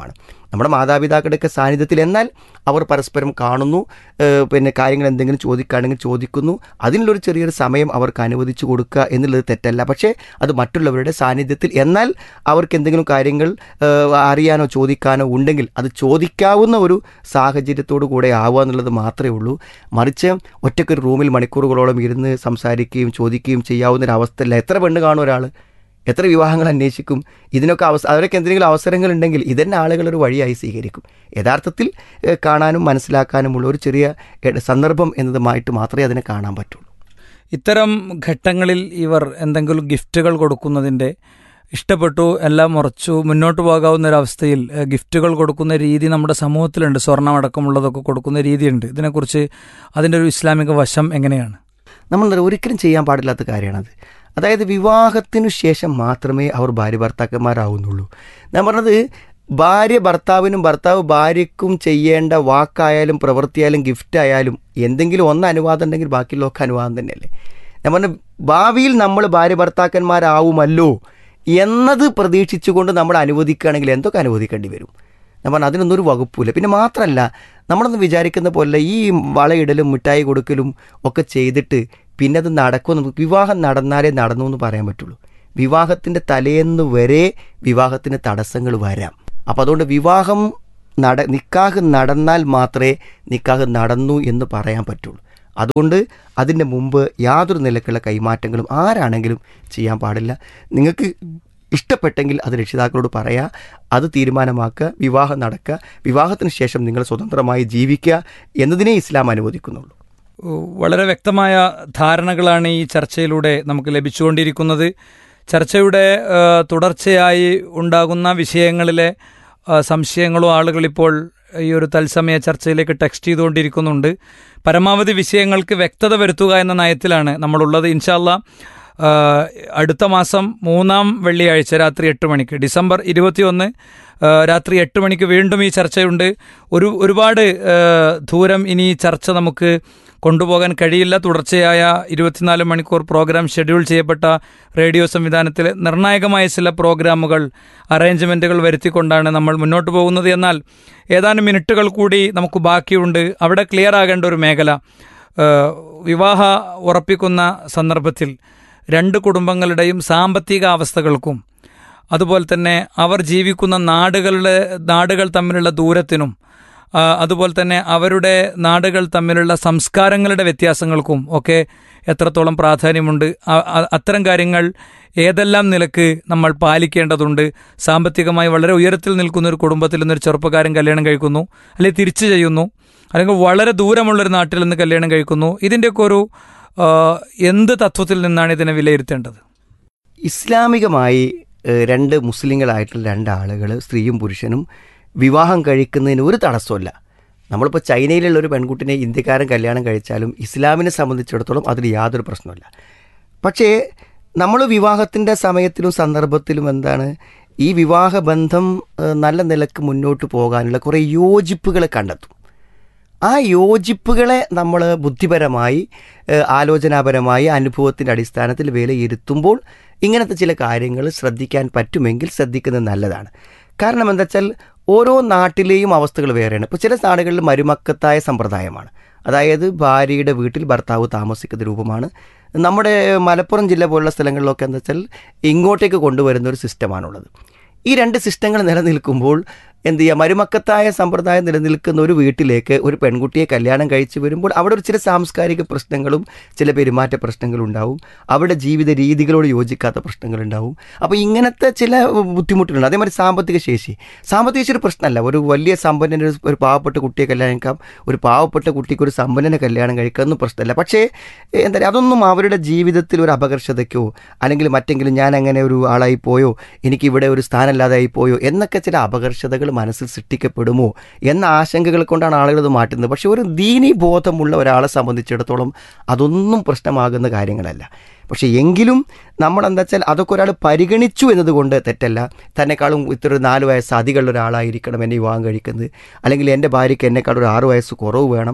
നമ്മുടെ മാതാപിതാക്കളുടെയൊക്കെ സാന്നിധ്യത്തിൽ എന്നാൽ അവർ പരസ്പരം കാണുന്നു ഏഹ് പിന്നെ കാര്യങ്ങൾ എന്തെങ്കിലും ചോദിക്കുകയാണെങ്കിൽ ചോദിക്കുന്നു അതിനുള്ളൊരു ചെറിയൊരു സമയം അവർക്ക് അനുവദിച്ചു കൊടുക്കുക എന്നുള്ളത് തെറ്റല്ല പക്ഷേ അത് മറ്റുള്ളവരുടെ സാന്നിധ്യത്തിൽ എന്നാൽ അവർക്ക് എന്തെങ്കിലും കാര്യങ്ങൾ ഏഹ് അറിയാനോ ചോദിക്കാനോ ഉണ്ടെങ്കിൽ അത് ചോദിക്കാവുന്ന ഒരു സാഹചര്യത്തോടു കൂടെ ആവുക എന്നുള്ളത് മാത്രമേ ഉള്ളൂ മറിച്ച് ഒറ്റയ്ക്കൊരു റൂമിൽ മണിക്കൂറുകളോളം ഇരുന്ന് സംസാരിക്കുകയും ചോദിക്കുകയും ചെയ്യാവുന്ന ഒരു അവസ്ഥയല്ല എത്ര പെണ്ണ് കാണും ഒരാൾ എത്ര വിവാഹങ്ങൾ അന്വേഷിക്കും ഇതിനൊക്കെ അവസ അവരൊക്കെ എന്തെങ്കിലും അവസരങ്ങൾ ഉണ്ടെങ്കിൽ ഇതന്നെ ആളുകൾ ഒരു വഴിയായി സ്വീകരിക്കും യഥാർത്ഥത്തിൽ ഏഹ്, കാണാനും മനസ്സിലാക്കാനുമുള്ള ഒരു ചെറിയ ഏഹ്, സന്ദർഭം എന്നതുമായിട്ട് മാത്രമേ അതിനെ കാണാൻ പറ്റുള്ളൂ ഇത്തരം ഘട്ടങ്ങളിൽ ഇവർ എന്തെങ്കിലും ഗിഫ്റ്റുകൾ കൊടുക്കുന്നതിൻ്റെ ഇഷ്ടപ്പെട്ടു എല്ലാം ഉറച്ചു മുന്നോട്ട് പോകാവുന്ന ഒരു അവസ്ഥയിൽ ഏഹ്, ഗിഫ്റ്റുകൾ കൊടുക്കുന്ന രീതി നമ്മുടെ സമൂഹത്തിലുണ്ട് സ്വർണം അടക്കമുള്ളതൊക്കെ കൊടുക്കുന്ന രീതിയുണ്ട് ഇതിനെക്കുറിച്ച് അതിൻ്റെ ഒരു ഇസ്ലാമിക വശം എങ്ങനെയാണ് നമ്മൾ ഒരിക്കലും ചെയ്യാൻ പാടില്ലാത്ത കാര്യമാണത് അതായത് വിവാഹത്തിനു ശേഷം മാത്രമേ അവർ ഭാര്യ ഭർത്താക്കന്മാരാവുന്നുള്ളൂ ഞാൻ പറഞ്ഞത് ഭാര്യ ഭർത്താവിനും ഭർത്താവ് ഭാര്യയ്ക്കും ചെയ്യേണ്ട വാക്കായാലും പ്രവൃത്തിയായാലും ഗിഫ്റ്റ് ആയാലും എന്തെങ്കിലും ഒന്ന് അനുവാദം ഉണ്ടെങ്കിൽ ബാക്കിയുള്ളതൊക്കെ അനുവാദം തന്നെയല്ലേ ഞാൻ പറഞ്ഞ ഭാവിയിൽ നമ്മൾ ഭാര്യ ഭർത്താക്കന്മാരാവുമല്ലോ എന്നത് പ്രതീക്ഷിച്ചുകൊണ്ട് നമ്മൾ അനുവദിക്കുകയാണെങ്കിൽ എന്തൊക്കെ അനുവദിക്കേണ്ടി വരും ഞാൻ പറഞ്ഞു അതിനൊന്നും ഒരു വകുപ്പില്ല പിന്നെ മാത്രമല്ല നമ്മളൊന്ന് വിചാരിക്കുന്ന പോലെ ഈ വളയിടലും മിഠായി കൊടുക്കലും ഒക്കെ ചെയ്തിട്ട് പിന്നെ അത് നടക്കുമെന്ന് വിവാഹം നടന്നാലേ നടന്നു എന്ന് പറയാൻ പറ്റുള്ളൂ വിവാഹത്തിൻ്റെ തലേന്ന് വരെ വിവാഹത്തിന് തടസ്സങ്ങൾ വരാം അപ്പോൾ അതുകൊണ്ട് വിവാഹം നട നിക്കാഹ് നടന്നാൽ മാത്രമേ നിക്കാഹ് നടന്നു എന്ന് പറയാൻ പറ്റുള്ളൂ അതുകൊണ്ട് അതിൻ്റെ മുമ്പ് യാതൊരു നിലക്കുള്ള കൈമാറ്റങ്ങളും ആരാണെങ്കിലും ചെയ്യാൻ പാടില്ല നിങ്ങൾക്ക് ഇഷ്ടപ്പെട്ടെങ്കിൽ അത് രക്ഷിതാക്കളോട് പറയുക അത് തീരുമാനമാക്കുക വിവാഹം നടക്കുക വിവാഹത്തിന് ശേഷം നിങ്ങൾ സ്വതന്ത്രമായി ജീവിക്കുക എന്നതിനെ ഇസ്ലാം അനുവദിക്കുന്നുള്ളൂ വളരെ വ്യക്തമായ ധാരണകളാണ് ഈ ചർച്ചയിലൂടെ നമുക്ക് ലഭിച്ചുകൊണ്ടിരിക്കുന്നത് ചർച്ചയുടെ ആ, തുടർച്ചയായി ഉണ്ടാകുന്ന വിഷയങ്ങളിലെ ആ, സംശയങ്ങളും ആളുകൾ ഇപ്പോൾ ഈ ഒരു തത്സമയ ചർച്ചയിലേക്ക് ടെക്സ്റ്റ് ചെയ്തുകൊണ്ടിരിക്കുന്നുണ്ട് പരമാവധി വിഷയങ്ങൾക്ക് വ്യക്തത വരുത്തുക എന്ന നയത്തിലാണ് നമ്മളുള്ളത് ഇൻഷാല്ല അടുത്ത മാസം മൂന്നാം വെള്ളിയാഴ്ച രാത്രി എട്ട് മണിക്ക് ഡിസംബർ ഇരുപത്തിയൊന്ന് ആ, രാത്രി എട്ട് മണിക്ക് വീണ്ടും ഈ ചർച്ചയുണ്ട് ഒരു ഒരുപാട് ആ, ദൂരം ഇനി ഈ ചർച്ച നമുക്ക് കൊണ്ടുപോകാൻ കഴിയില്ല തുടർച്ചയായ ഇരുപത്തിനാല് മണിക്കൂർ പ്രോഗ്രാം ഷെഡ്യൂൾ ചെയ്യപ്പെട്ട റേഡിയോ സംവിധാനത്തിൽ നിർണായകമായ ചില പ്രോഗ്രാമുകൾ അറേഞ്ച്മെൻറ്റുകൾ വരുത്തിക്കൊണ്ടാണ് നമ്മൾ മുന്നോട്ട് പോകുന്നത് എന്നാൽ ഏതാനും മിനിറ്റുകൾ കൂടി നമുക്ക് ബാക്കിയുണ്ട് അവിടെ ക്ലിയർ ആകേണ്ട ഒരു മേഖല ഏഹ്, വിവാഹ ഉറപ്പിക്കുന്ന സന്ദർഭത്തിൽ രണ്ട് കുടുംബങ്ങളുടെയും സാമ്പത്തിക അവസ്ഥകൾക്കും അതുപോലെ തന്നെ അവർ ജീവിക്കുന്ന നാടുകളുടെ നാടുകൾ തമ്മിലുള്ള ദൂരത്തിനും ആ, അതുപോലെ തന്നെ അവരുടെ നാടുകൾ തമ്മിലുള്ള സംസ്കാരങ്ങളുടെ വ്യത്യാസങ്ങൾക്കും ഒക്കെ എത്രത്തോളം പ്രാധാന്യമുണ്ട് അ- അ- അത്തരം കാര്യങ്ങൾ ഏതെല്ലാം നിലക്ക് നമ്മൾ പാലിക്കേണ്ടതുണ്ട് സാമ്പത്തികമായി വളരെ ഉയരത്തിൽ നിൽക്കുന്ന ഒരു കുടുംബത്തിൽ നിന്നൊരു ചെറുപ്പക്കാരൻ കല്യാണം കഴിക്കുന്നു അല്ലെങ്കിൽ തിരിച്ചു ചെയ്യുന്നു അല്ലെങ്കിൽ വളരെ ദൂരമുള്ളൊരു നാട്ടിൽ നിന്ന് കല്യാണം കഴിക്കുന്നു ഇതിൻ്റെയൊക്കെ ഒരു ആ, എന്ത് തത്വത്തിൽ നിന്നാണ് ഇതിനെ വിലയിരുത്തേണ്ടത് ഇസ്ലാമികമായി ഏഹ്, രണ്ട് മുസ്ലിങ്ങളായിട്ടുള്ള രണ്ട് ആളുകൾ സ്ത്രീയും പുരുഷനും വിവാഹം കഴിക്കുന്നതിന് ഒരു തടസ്സമില്ല നമ്മളിപ്പോൾ ചൈനയിലുള്ള ഒരു പെൺകുട്ടിനെ ഇന്ത്യക്കാരൻ കല്യാണം കഴിച്ചാലും ഇസ്ലാമിനെ സംബന്ധിച്ചിടത്തോളം അതിൽ യാതൊരു പ്രശ്നമില്ല പക്ഷേ നമ്മൾ വിവാഹത്തിൻ്റെ സമയത്തിലും സന്ദർഭത്തിലും എന്താണ് ഈ വിവാഹബന്ധം ഏഹ്, നല്ല നിലക്ക് മുന്നോട്ട് പോകാനുള്ള കുറേ യോജിപ്പുകളെ കണ്ടെത്തും ആ യോജിപ്പുകളെ നമ്മൾ ബുദ്ധിപരമായി ഏഹ്, ആലോചനാപരമായി അനുഭവത്തിൻ്റെ അടിസ്ഥാനത്തിൽ വിലയിരുത്തുമ്പോൾ ഇങ്ങനത്തെ ചില കാര്യങ്ങൾ ശ്രദ്ധിക്കാൻ പറ്റുമെങ്കിൽ ശ്രദ്ധിക്കുന്നത് നല്ലതാണ് കാരണം എന്താ വെച്ചാൽ ഓരോ നാട്ടിലെയും അവസ്ഥകൾ വേറെയാണ് ഇപ്പോൾ ചില നാടുകളിൽ മരുമക്കത്തായ സമ്പ്രദായമാണ് അതായത് ഭാര്യയുടെ വീട്ടിൽ ഭർത്താവ് താമസിക്കുന്ന രൂപമാണ് നമ്മുടെ മലപ്പുറം ജില്ല പോലുള്ള സ്ഥലങ്ങളിലൊക്കെ എന്താ വെച്ചാൽ ഇങ്ങോട്ടേക്ക് കൊണ്ടുവരുന്ന ഒരു സിസ്റ്റമാണുള്ളത് ഈ രണ്ട് സിസ്റ്റങ്ങൾ നിലനിൽക്കുമ്പോൾ എന്ത് ചെയ്യുക മരുമക്കത്തായ സമ്പ്രദായം നിലനിൽക്കുന്ന ഒരു വീട്ടിലേക്ക് ഒരു പെൺകുട്ടിയെ കല്യാണം കഴിച്ചു വരുമ്പോൾ അവിടെ ഒരു ചില സാംസ്കാരിക പ്രശ്നങ്ങളും ചില പെരുമാറ്റ പ്രശ്നങ്ങളും ഉണ്ടാവും അവിടെ ജീവിത രീതികളോട് യോജിക്കാത്ത പ്രശ്നങ്ങളുണ്ടാവും അപ്പോൾ ഇങ്ങനത്തെ ചില ബുദ്ധിമുട്ടുകളുണ്ട് അതേമാതിരി സാമ്പത്തിക ശേഷി സാമ്പത്തിക ശേഷി ഒരു പ്രശ്നമല്ല ഒരു വലിയ സമ്പന്നന് ഒരു- ഒരു പാവപ്പെട്ട കുട്ടിയെ കല്യാണം കഴിക്കാം ഒരു പാവപ്പെട്ട കുട്ടിക്ക് ഒരു സമ്പന്നനെ കല്യാണം കഴിക്കാം ഒന്നും പ്രശ്നമല്ല പക്ഷേ ഏ, എന്താ പറയുക അതൊന്നും അവരുടെ ജീവിതത്തിൽ ഒരു അപകർഷതയ്ക്കോ അല്ലെങ്കിൽ മറ്റെങ്കിലും ഞാൻ അങ്ങനെ ഒരു ആളായി പോയോ എനിക്ക് ഇവിടെ ഒരു സ്ഥാനമില്ലാതായി പോയോ എന്നൊക്കെ ചില അപകർഷതകൾ മനസ്സിൽ സൃഷ്ടിക്കപ്പെടുമോ എന്ന ആശങ്കകൾ കൊണ്ടാണ് ആളുകൾ ഇത് മാറ്റുന്നത് പക്ഷേ ഒരു ദീനീ ബോധമുള്ള ഒരാളെ സംബന്ധിച്ചിടത്തോളം അതൊന്നും പ്രശ്നമാകുന്ന കാര്യങ്ങളല്ല പക്ഷേ എങ്കിലും നമ്മൾ എന്താ വെച്ചാൽ അതൊക്കെ ഒരാൾ പരിഗണിച്ചു എന്നതുകൊണ്ട് തെറ്റല്ല തന്നെക്കാളും ഇത്ര ഒരു നാല് വയസ്സ് അധികമുള്ള ഒരാളായിരിക്കണം എന്നെ വിവാഹം കഴിക്കുന്നത് അല്ലെങ്കിൽ എൻ്റെ ഭാര്യയ്ക്ക് എന്നെക്കാളും ഒരു ആറ് വയസ്സ് കുറവ് വേണം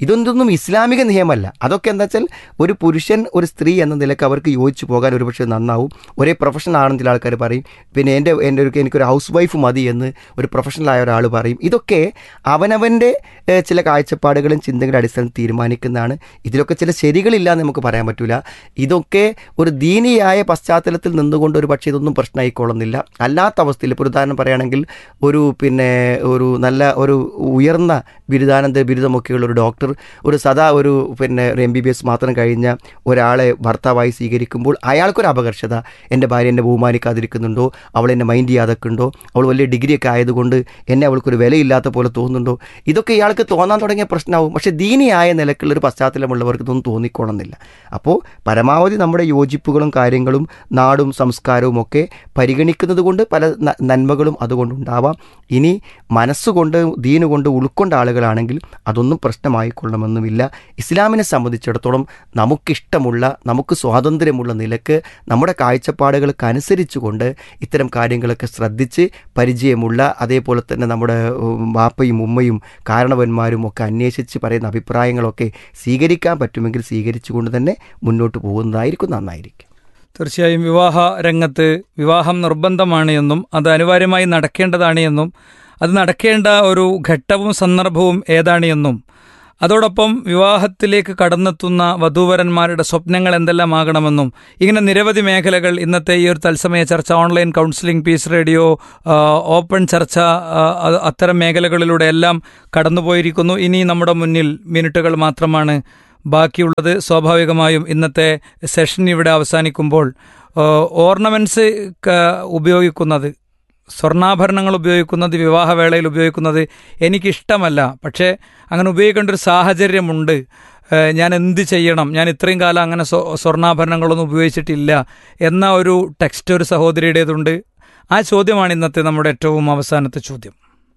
ഇതൊന്നും ഇസ്ലാമിക നിയമമല്ല അതൊക്കെ എന്താ വെച്ചാൽ ഒരു പുരുഷൻ ഒരു സ്ത്രീ എന്ന നിലക്ക് അവർക്ക് യോജിച്ചു പോകാൻ ഒരുപക്ഷെ നന്നാവും ഒരേ പ്രൊഫഷണൽ ആണെന്ന് ചില ആൾക്കാർ പറയും പിന്നെ എൻ്റെ എൻ്റെ ഒരു എനിക്കൊരു ഹൗസ് വൈഫ് മതി എന്ന് ഒരു പ്രൊഫഷണലായ ഒരാൾ പറയും ഇതൊക്കെ അവനവൻ്റെ ഏഹ്, ചില കാഴ്ചപ്പാടുകളും ചിന്തകളുടെ അടിസ്ഥാനത്തിൽ തീരുമാനിക്കുന്നതാണ് ഇതിലൊക്കെ ചില ശരികളില്ല എന്ന് നമുക്ക് പറയാൻ പറ്റില്ല ഇതൊക്കെ ഒരു ദീനിയായ പശ്ചാത്തലത്തിൽ നിന്നുകൊണ്ട് ഒരു പക്ഷേ ഇതൊന്നും പ്രശ്നമായിക്കൊള്ളുന്നില്ല അല്ലാത്ത അവസ്ഥയിൽ ഇപ്പോൾ ഒരു ഉദാഹരണം പറയുകയാണെങ്കിൽ ഒരു പിന്നെ ഒരു നല്ല ഒരു ഉയർന്ന ബിരുദാനന്ദ ബിരുദമൊക്കെയുള്ള ഒരു ഡോക്ടർ ഒരു സദാ ഒരു പിന്നെ ഒരു എം ബി ബി എസ് മാത്രം കഴിഞ്ഞ ഒരാളെ ഭർത്താവായി സ്വീകരിക്കുമ്പോൾ അയാൾക്കൊരു അപകർഷത എൻ്റെ ഭാര്യ എന്നെ ബഹുമാനിക്കാതിരിക്കുന്നുണ്ടോ അവൾ എന്നെ മൈൻഡ് ചെയ്യാതൊക്കെ ഉണ്ടോ അവൾ വലിയ ഡിഗ്രിയൊക്കെ ആയതുകൊണ്ട് എന്നെ അവൾക്കൊരു വിലയില്ലാത്ത പോലെ തോന്നുന്നുണ്ടോ ഇതൊക്കെ ഇയാൾക്ക് തോന്നാൻ തുടങ്ങിയ പ്രശ്നമാവും പക്ഷേ ദീനിയായ നിലക്കുള്ള ഒരു പശ്ചാത്തലമുള്ളവർക്ക് ഇതൊന്നും തോന്നിക്കോണമെന്നില്ല അപ്പോൾ പരമാവധി നമ്മുടെ യോജിപ്പുകളും കാര്യങ്ങളും നാടും സംസ്കാരവും ഒക്കെ പരിഗണിക്കുന്നത് കൊണ്ട് പല ന- നന്മകളും അതുകൊണ്ട് ഉണ്ടാവാം ഇനി മനസ്സുകൊണ്ട് ദീനുകൊണ്ട് ഉൾക്കൊണ്ട ആളുകളാണെങ്കിൽ അതൊന്നും പ്രശ്നമായിക്കൊള്ളണമെന്നുമില്ല ഇസ്ലാമിനെ സംബന്ധിച്ചിടത്തോളം നമുക്കിഷ്ടമുള്ള നമുക്ക് സ്വാതന്ത്ര്യമുള്ള നിലക്ക് നമ്മുടെ കാഴ്ചപ്പാടുകൾക്ക് അനുസരിച്ചുകൊണ്ട് ഇത്തരം കാര്യങ്ങളൊക്കെ ശ്രദ്ധിച്ച് പരിചയമുള്ള അതേപോലെ തന്നെ നമ്മുടെ ഉം, വാപ്പയും ഉമ്മയും കാരണവന്മാരും ഒക്കെ അന്വേഷിച്ച് പറയുന്ന അഭിപ്രായങ്ങളൊക്കെ സ്വീകരിക്കാൻ പറ്റുമെങ്കിൽ സ്വീകരിച്ചുകൊണ്ട് തന്നെ മുന്നോട്ട് പോകുന്നതായിരിക്കും നന്നായിരിക്കും തീർച്ചയായും വിവാഹ രംഗത്ത് വിവാഹം നിർബന്ധമാണ് എന്നും അത് അനിവാര്യമായി നടക്കേണ്ടതാണ് എന്നും അത് നടക്കേണ്ട ഒരു ഘട്ടവും സന്ദർഭവും ഏതാണ് എന്നും അതോടൊപ്പം വിവാഹത്തിലേക്ക് കടന്നെത്തുന്ന വധൂവരന്മാരുടെ സ്വപ്നങ്ങൾ എന്തെല്ലാമാകണമെന്നും ഇങ്ങനെ നിരവധി മേഖലകൾ ഇന്നത്തെ ഈ ഒരു തത്സമയ ചർച്ച ഓൺലൈൻ കൗൺസിലിംഗ് പീസ് റേഡിയോ ആ, ഓപ്പൺ ചർച്ച ആ, അത് അത്തരം മേഖലകളിലൂടെ എല്ലാം കടന്നുപോയിരിക്കുന്നു ഇനി നമ്മുടെ മുന്നിൽ മിനിറ്റുകൾ മാത്രമാണ് ബാക്കിയുള്ളത് സ്വാഭാവികമായും ഇന്നത്തെ സെഷൻ ഇവിടെ അവസാനിക്കുമ്പോൾ ഓർണമെന്റ്സ് ഉപയോഗിക്കുന്നത് സ്വർണ്ണാഭരണങ്ങൾ ഉപയോഗിക്കുന്നത് വിവാഹവേളയിൽ ഉപയോഗിക്കുന്നത് എനിക്കിഷ്ടമല്ല പക്ഷേ അങ്ങനെ ഉപയോഗിക്കേണ്ട ഒരു സാഹചര്യമുണ്ട് ഏഹ് ഞാൻ എന്ത് ചെയ്യണം ഞാൻ ഇത്രയും കാലം അങ്ങനെ സ്വ- സ്വർണ്ണാഭരണങ്ങളൊന്നും ഉപയോഗിച്ചിട്ടില്ല എന്ന ഒരു ടെക്സ്റ്റ് ഒരു സഹോദരിയുടേതുണ്ട് ആ ചോദ്യമാണ് ഇന്നത്തെ നമ്മുടെ ഏറ്റവും അവസാനത്തെ ചോദ്യം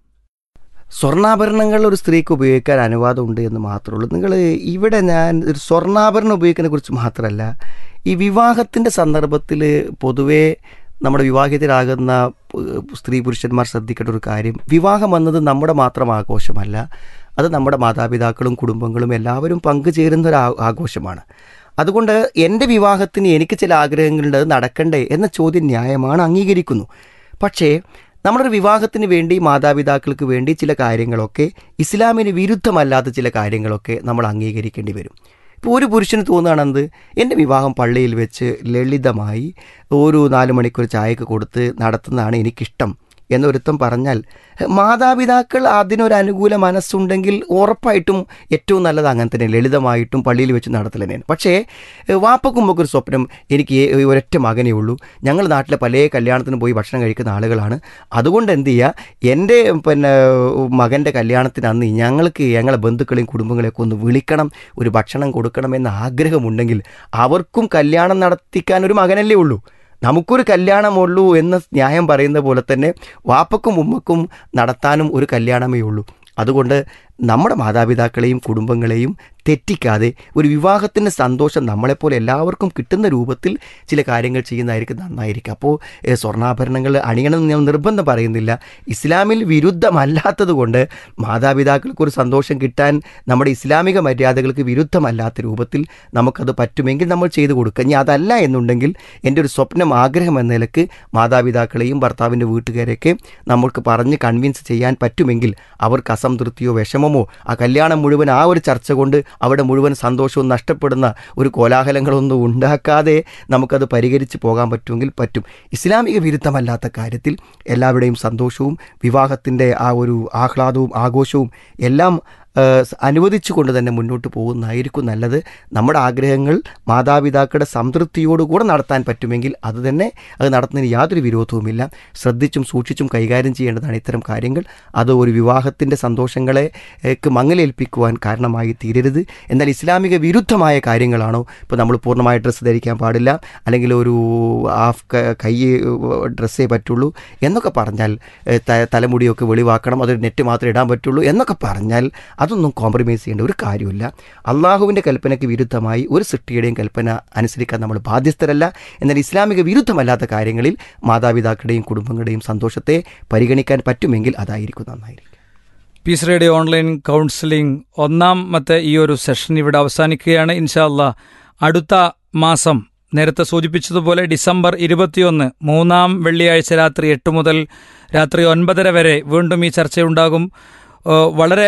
സ്വർണ്ണാഭരണങ്ങൾ ഒരു സ്ത്രീക്ക് ഉപയോഗിക്കാൻ അനുവാദമുണ്ട് എന്ന് മാത്രമേ ഉള്ളൂ നിങ്ങൾ ഇവിടെ ഞാൻ ഒരു സ്വർണ്ണാഭരണം ഉപയോഗിക്കുന്നതിനെ കുറിച്ച് മാത്രമല്ല ഈ വിവാഹത്തിൻ്റെ സന്ദർഭത്തിൽ പൊതുവേ നമ്മുടെ വിവാഹിതരാകുന്ന ഏഹ്, സ്ത്രീ പുരുഷന്മാർ ശ്രദ്ധിക്കേണ്ട ഒരു കാര്യം വിവാഹം വന്നത് നമ്മുടെ മാത്രം ആഘോഷമല്ല അത് നമ്മുടെ മാതാപിതാക്കളും കുടുംബങ്ങളും എല്ലാവരും പങ്കുചേരുന്ന ഒരു ആ- ആഘോഷമാണ് അതുകൊണ്ട് എൻ്റെ വിവാഹത്തിന് എനിക്ക് ചില ആഗ്രഹങ്ങളുണ്ട് അത് നടക്കണ്ടേ എന്ന ചോദ്യം ന്യായമാണ് അംഗീകരിക്കുന്നു പക്ഷേ നമ്മളൊരു വിവാഹത്തിന് വേണ്ടി മാതാപിതാക്കൾക്ക് വേണ്ടി ചില കാര്യങ്ങളൊക്കെ ഇസ്ലാമിന് വിരുദ്ധമല്ലാത്ത ചില കാര്യങ്ങളൊക്കെ നമ്മൾ അംഗീകരിക്കേണ്ടി വരും ഇപ്പോൾ ഒരു പുരുഷന് തോന്നുകയാണെന്ത് എൻ്റെ വിവാഹം പള്ളിയിൽ വെച്ച് ലളിതമായി ഒരു നാല് മണിക്കൂർ ചായക്ക് കൊടുത്ത് നടത്തുന്നതാണ് എനിക്കിഷ്ടം എന്നൊരുത്തം പറഞ്ഞാൽ മാതാപിതാക്കൾ അതിനൊരു അനുകൂല മനസ്സുണ്ടെങ്കിൽ ഉറപ്പായിട്ടും ഏറ്റവും നല്ലത് അങ്ങനെ തന്നെ ലളിതമായിട്ടും പള്ളിയിൽ വെച്ച് നടത്തൽ തന്നെയാണ് പക്ഷേ ഏഹ് വാപ്പക്കുമ്പൊക്കെ ഒരു സ്വപ്നം എനിക്ക് ഏ- ഒരൊറ്റ മകനേ ഉള്ളൂ ഞങ്ങൾ നാട്ടിലെ പല കല്യാണത്തിന് പോയി ഭക്ഷണം കഴിക്കുന്ന ആളുകളാണ് അതുകൊണ്ട് എന്ത് ചെയ്യുക എൻ്റെ പിന്നെ മകൻ്റെ കല്യാണത്തിന് അന്ന് ഞങ്ങൾക്ക് ഞങ്ങളെ ബന്ധുക്കളെയും കുടുംബങ്ങളെയൊക്കെ ഒന്ന് വിളിക്കണം ഒരു ഭക്ഷണം കൊടുക്കണം എന്ന ആഗ്രഹമുണ്ടെങ്കിൽ അവർക്കും കല്യാണം നടത്തിക്കാൻ ഒരു മകനല്ലേ ഉള്ളൂ നമുക്കൊരു കല്യാണമുള്ളൂ എന്ന് ന്യായം പറയുന്ന പോലെ തന്നെ വാപ്പക്കും ഉമ്മക്കും നടത്താനും ഒരു കല്യാണമേ ഉള്ളൂ അതുകൊണ്ട് നമ്മുടെ മാതാപിതാക്കളെയും കുടുംബങ്ങളെയും തെറ്റിക്കാതെ ഒരു വിവാഹത്തിൻ്റെ സന്തോഷം നമ്മളെപ്പോലെ എല്ലാവർക്കും കിട്ടുന്ന രൂപത്തിൽ ചില കാര്യങ്ങൾ ചെയ്യുന്നതായിരിക്കും നന്നായിരിക്കും അപ്പോൾ ഏഹ്, സ്വർണ്ണാഭരണങ്ങൾ അണിയണമെന്ന് ഞാൻ നിർബന്ധം പറയുന്നില്ല ഇസ്ലാമിൽ വിരുദ്ധമല്ലാത്തത് കൊണ്ട് മാതാപിതാക്കൾക്ക് ഒരു സന്തോഷം കിട്ടാൻ നമ്മുടെ ഇസ്ലാമിക മര്യാദകൾക്ക് വിരുദ്ധമല്ലാത്ത രൂപത്തിൽ നമുക്കത് പറ്റുമെങ്കിൽ നമ്മൾ ചെയ്തു കൊടുക്കുക ഇനി അതല്ല എന്നുണ്ടെങ്കിൽ എൻ്റെ ഒരു സ്വപ്നം ആഗ്രഹം എന്ന നിലക്ക് മാതാപിതാക്കളെയും ഭർത്താവിൻ്റെ വീട്ടുകാരെയൊക്കെ നമുക്ക് പറഞ്ഞ് കൺവിൻസ് ചെയ്യാൻ പറ്റുമെങ്കിൽ അവർക്ക് അസംതൃപ്തിയോ വിഷമമോ ആ കല്യാണം മുഴുവൻ ആ ഒരു ചർച്ച കൊണ്ട് അവിടെ മുഴുവൻ സന്തോഷവും നഷ്ടപ്പെടുന്ന ഒരു കോലാഹലങ്ങളൊന്നും ഉണ്ടാക്കാതെ നമുക്കത് പരിഹരിച്ച് പോകാൻ പറ്റുമെങ്കിൽ പറ്റും ഇസ്ലാമിക വിരുദ്ധമല്ലാത്ത കാര്യത്തിൽ എല്ലാവരുടെയും സന്തോഷവും വിവാഹത്തിൻ്റെ ആ ഒരു ആഹ്ലാദവും ആഘോഷവും എല്ലാം ഏഹ്, അനുവദിച്ചുകൊണ്ട് തന്നെ മുന്നോട്ട് പോകുന്നതായിരിക്കും നല്ലത് നമ്മുടെ ആഗ്രഹങ്ങൾ മാതാപിതാക്കളുടെ സംതൃപ്തിയോടുകൂടെ നടത്താൻ പറ്റുമെങ്കിൽ അത് തന്നെ അത് നടത്തുന്നതിന് യാതൊരു വിരോധവുമില്ല ശ്രദ്ധിച്ചും സൂക്ഷിച്ചും കൈകാര്യം ചെയ്യേണ്ടതാണ് ഇത്തരം കാര്യങ്ങൾ അത് ഒരു വിവാഹത്തിൻ്റെ സന്തോഷങ്ങളെ ഏക്ക് മങ്ങലേൽപ്പിക്കുവാൻ കാരണമായി തീരരുത് എന്നാൽ ഇസ്ലാമിക വിരുദ്ധമായ കാര്യങ്ങളാണോ ഇപ്പോൾ നമ്മൾ പൂർണ്ണമായ ഡ്രസ്സ് ധരിക്കാൻ പാടില്ല അല്ലെങ്കിൽ ഒരു ഹാഫ് ക- കൈ ഡ്രസ്സേ പറ്റുള്ളൂ എന്നൊക്കെ പറഞ്ഞാൽ ഏഹ്, ത- തലമുടിയൊക്കെ വെളിവാക്കണം അതൊരു നെറ്റ് മാത്രമേ ഇടാൻ പറ്റുള്ളൂ എന്നൊക്കെ പറഞ്ഞാൽ അതൊന്നും കോംപ്രമൈസ് ചെയ്യേണ്ട ഒരു കാര്യമില്ല അള്ളാഹുവിൻ്റെ കൽപ്പനയ്ക്ക് വിരുദ്ധമായി ഒരു സൃഷ്ടിയുടെയും കൽപ്പന അനുസരിക്കാൻ നമ്മൾ ബാധ്യസ്ഥരല്ല എന്നാൽ ഇസ്ലാമിക വിരുദ്ധമല്ലാത്ത കാര്യങ്ങളിൽ മാതാപിതാക്കളുടെയും കുടുംബങ്ങളുടെയും സന്തോഷത്തെ പരിഗണിക്കാൻ പറ്റുമെങ്കിൽ അതായിരിക്കും നന്നായിരിക്കും പീസ് റേഡിയോ ഓൺലൈൻ കൗൺസിലിംഗ് ഒന്നാമത്തെ ഈ ഒരു സെഷൻ ഇവിടെ അവസാനിക്കുകയാണ് ഇൻഷാല്ല അടുത്ത മാസം നേരത്തെ സൂചിപ്പിച്ചതുപോലെ ഡിസംബർ ഇരുപത്തിയൊന്ന് മൂന്നാം വെള്ളിയാഴ്ച രാത്രി എട്ട് മുതൽ രാത്രി ഒൻപതര വരെ വീണ്ടും ഈ ചർച്ചയുണ്ടാകും ഏഹ് വളരെ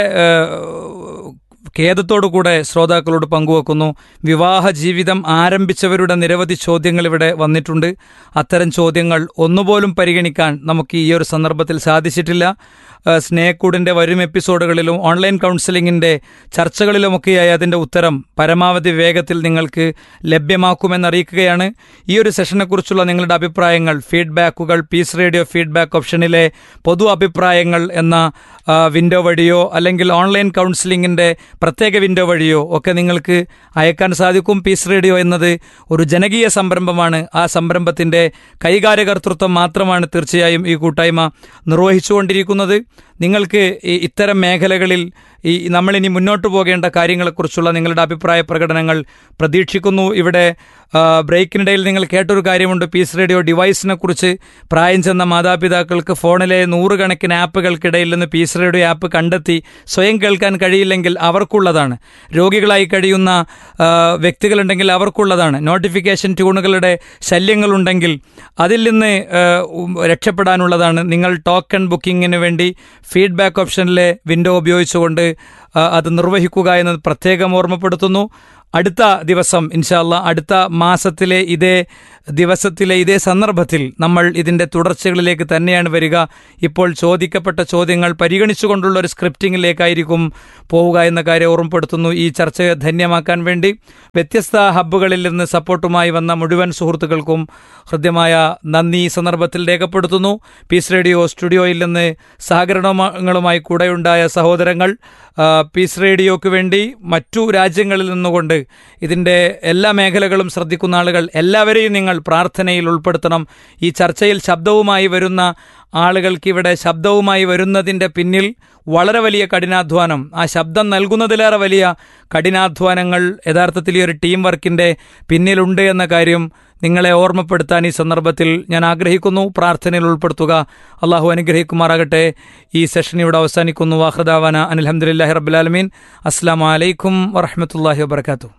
ഏഹ് ഖേദത്തോടു കൂടെ ശ്രോതാക്കളോട് പങ്കുവെക്കുന്നു വിവാഹ ജീവിതം ആരംഭിച്ചവരുടെ നിരവധി ചോദ്യങ്ങൾ ഇവിടെ വന്നിട്ടുണ്ട് അത്തരം ചോദ്യങ്ങൾ ഒന്നുപോലും പരിഗണിക്കാൻ നമുക്ക് ഈ ഒരു സന്ദർഭത്തിൽ സാധിച്ചിട്ടില്ല ഏഹ് സ്നേഹക്കൂടിൻ്റെ വരും എപ്പിസോഡുകളിലും ഓൺലൈൻ കൗൺസിലിങ്ങിൻ്റെ ചർച്ചകളിലുമൊക്കെയായി അതിൻ്റെ ഉത്തരം പരമാവധി വേഗത്തിൽ നിങ്ങൾക്ക് ലഭ്യമാക്കുമെന്നറിയിക്കുകയാണ് ഈ ഒരു സെഷനെക്കുറിച്ചുള്ള നിങ്ങളുടെ അഭിപ്രായങ്ങൾ ഫീഡ്ബാക്കുകൾ പീസ് റേഡിയോ ഫീഡ്ബാക്ക് ഓപ്ഷനിലെ പൊതു അഭിപ്രായങ്ങൾ എന്ന ആ, വിൻഡോ വഴിയോ അല്ലെങ്കിൽ ഓൺലൈൻ കൗൺസിലിങ്ങിൻ്റെ പ്രത്യേക വിൻഡോ വഴിയോ ഒക്കെ നിങ്ങൾക്ക് അയക്കാൻ സാധിക്കും പീസ് റേഡിയോ എന്നത് ഒരു ജനകീയ സംരംഭമാണ് ആ സംരംഭത്തിൻ്റെ കൈകാര്യകർത്തൃത്വം മാത്രമാണ് തീർച്ചയായും ഈ കൂട്ടായ്മ നിർവഹിച്ചുകൊണ്ടിരിക്കുന്നത് നിങ്ങൾക്ക് ഈ ഇത്തരം മേഖലകളിൽ ഈ നമ്മളിനി മുന്നോട്ട് പോകേണ്ട കാര്യങ്ങളെക്കുറിച്ചുള്ള നിങ്ങളുടെ അഭിപ്രായ പ്രകടനങ്ങൾ പ്രതീക്ഷിക്കുന്നു ഇവിടെ ആ, ബ്രേക്കിനിടയിൽ നിങ്ങൾ കേട്ടൊരു കാര്യമുണ്ട് പീസ് റേഡിയോ ഡിവൈസിനെ കുറിച്ച് പ്രായം ചെന്ന മാതാപിതാക്കൾക്ക് ഫോണിലെ നൂറുകണക്കിന് ആപ്പുകൾക്കിടയിൽ നിന്ന് പീസ് റേഡിയോ ആപ്പ് കണ്ടെത്തി സ്വയം കേൾക്കാൻ കഴിയില്ലെങ്കിൽ അവർക്കുള്ളതാണ് രോഗികളായി കഴിയുന്ന ആ, വ്യക്തികളുണ്ടെങ്കിൽ അവർക്കുള്ളതാണ് നോട്ടിഫിക്കേഷൻ ട്യൂണുകളുടെ ശല്യങ്ങളുണ്ടെങ്കിൽ അതിൽ നിന്ന് ആ, ഉം, രക്ഷപ്പെടാനുള്ളതാണ് നിങ്ങൾ ടോക്കൺ ബുക്കിങ്ങിന് വേണ്ടി ഫീഡ്ബാക്ക് ഓപ്ഷനിലെ വിൻഡോ ഉപയോഗിച്ചുകൊണ്ട് ആ, അത് നിർവഹിക്കുക എന്നത് പ്രത്യേകം ഓർമ്മപ്പെടുത്തുന്നു അടുത്ത ദിവസം ഇൻഷാല്ല അടുത്ത മാസത്തിലെ ഇതേ ദിവസത്തിലെ ഇതേ സന്ദർഭത്തിൽ നമ്മൾ ഇതിൻ്റെ തുടർച്ചകളിലേക്ക് തന്നെയാണ് വരിക ഇപ്പോൾ ചോദിക്കപ്പെട്ട ചോദ്യങ്ങൾ പരിഗണിച്ചുകൊണ്ടുള്ള ഒരു സ്ക്രിപ്റ്റിംഗിലേക്കായിരിക്കും പോവുക എന്ന കാര്യം ഓർമ്മപ്പെടുത്തുന്നു ഈ ചർച്ചയെ ധന്യമാക്കാൻ വേണ്ടി വ്യത്യസ്ത ഹബ്ബുകളിൽ നിന്ന് സപ്പോർട്ടുമായി വന്ന മുഴുവൻ സുഹൃത്തുക്കൾക്കും ഹൃദ്യമായ നന്ദി ഈ സന്ദർഭത്തിൽ രേഖപ്പെടുത്തുന്നു പീസ് റേഡിയോ സ്റ്റുഡിയോയിൽ നിന്ന് സഹകരണങ്ങളുമായി കൂടെയുണ്ടായ സഹോദരങ്ങൾ ആ, പീസ് റേഡിയോക്ക് വേണ്ടി മറ്റു രാജ്യങ്ങളിൽ നിന്നുകൊണ്ട് ഇതിൻ്റെ എല്ലാ മേഖലകളും ശ്രദ്ധിക്കുന്ന ആളുകൾ എല്ലാവരെയും നിങ്ങൾ പ്രാർത്ഥനയിൽ ഉൾപ്പെടുത്തണം ഈ ചർച്ചയിൽ ശബ്ദവുമായി വരുന്ന ആളുകൾക്ക് ഇവിടെ ശബ്ദവുമായി വരുന്നതിൻ്റെ പിന്നിൽ വളരെ വലിയ കഠിനാധ്വാനം ആ ശബ്ദം നൽകുന്നതിലേറെ വലിയ കഠിനാധ്വാനങ്ങൾ യഥാർത്ഥത്തിൽ ഈ ഒരു ടീം വർക്കിൻ്റെ പിന്നിലുണ്ട് എന്ന കാര്യം നിങ്ങളെ ഓർമ്മപ്പെടുത്താൻ ഈ സന്ദർഭത്തിൽ ഞാൻ ആഗ്രഹിക്കുന്നു പ്രാർത്ഥനയിൽ ഉൾപ്പെടുത്തുക അള്ളാഹു അനുഗ്രഹിക്കുമാറാകട്ടെ ഈ സെഷൻ ഇവിടെ അവസാനിക്കുന്നു വാഹൃദാവാന അനിൽഹമുല്ലാഹി റബ്ബുലാലമീൻ അസ്സാം വലൈക്കും വറഹമത്തല്ലാഹി വാബർക്കാത്തു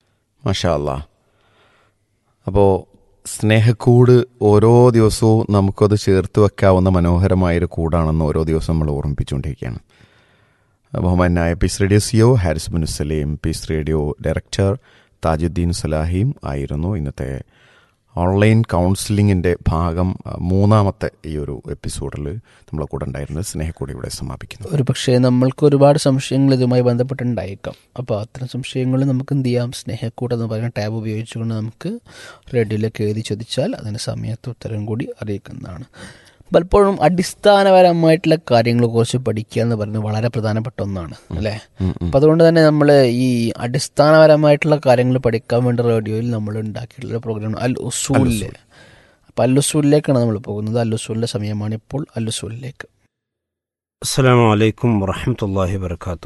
മാഷാ അല്ലാ അപ്പോൾ സ്നേഹക്കൂട് ഓരോ ദിവസവും നമുക്കത് ചേർത്ത് വെക്കാവുന്ന മനോഹരമായൊരു കൂടാണെന്ന് ഓരോ ദിവസവും നമ്മൾ ഓർമ്മിപ്പിച്ചുകൊണ്ടിരിക്കുകയാണ് ബഹുമാനായ peace radio CO Haris bin Saleem peace radio director Thajudheen Salahim ആയിരുന്നു ഇന്നത്തെ ഓൺലൈൻ കൗൺസിലിങ്ങിൻ്റെ ഭാഗം ആ, മൂന്നാമത്തെ ഈ ഒരു എപ്പിസോഡിൽ നമ്മളെ കൂടെ ഉണ്ടായിരുന്നത് സ്നേഹക്കൂടി ഇവിടെ സമാപിക്കുന്നു ഒരു പക്ഷേ നമ്മൾക്ക് ഒരുപാട് സംശയങ്ങൾ ഇതുമായി ബന്ധപ്പെട്ടുണ്ടായേക്കാം അപ്പോൾ അത്തരം സംശയങ്ങൾ നമുക്ക് എന്ത് ചെയ്യാം സ്നേഹക്കൂട് എന്ന് പറയുന്ന ടാബ് ഉപയോഗിച്ചുകൊണ്ട് നമുക്ക് റേഡിയോയിലേക്ക് എഴുതി ചോദിച്ചാൽ അതിന് സമയത്ത് ഉത്തരം കൂടി അറിയിക്കുന്നതാണ് പലപ്പോഴും അടിസ്ഥാനപരമായിട്ടുള്ള കാര്യങ്ങളെ കുറിച്ച് പഠിക്കുക എന്ന് പറയുന്നത് വളരെ പ്രധാനപ്പെട്ട ഒന്നാണ് അല്ലേ അപ്പം അതുകൊണ്ട് തന്നെ നമ്മൾ ഈ അടിസ്ഥാനപരമായിട്ടുള്ള കാര്യങ്ങൾ പഠിക്കാൻ വേണ്ടി റേഡിയോയിൽ നമ്മൾ ഉണ്ടാക്കിയിട്ടുള്ള പ്രോഗ്രാം അൽ ഉസൂലിലെ അപ്പം അൽ ഉസൂലിലേക്കാണ് നമ്മൾ പോകുന്നത് അൽ ഉസൂലിൻ്റെ സമയമാണ് ഇപ്പോൾ അൽ ഉസൂലിലേക്ക് السلام عليكم ورحمة الله وبركاته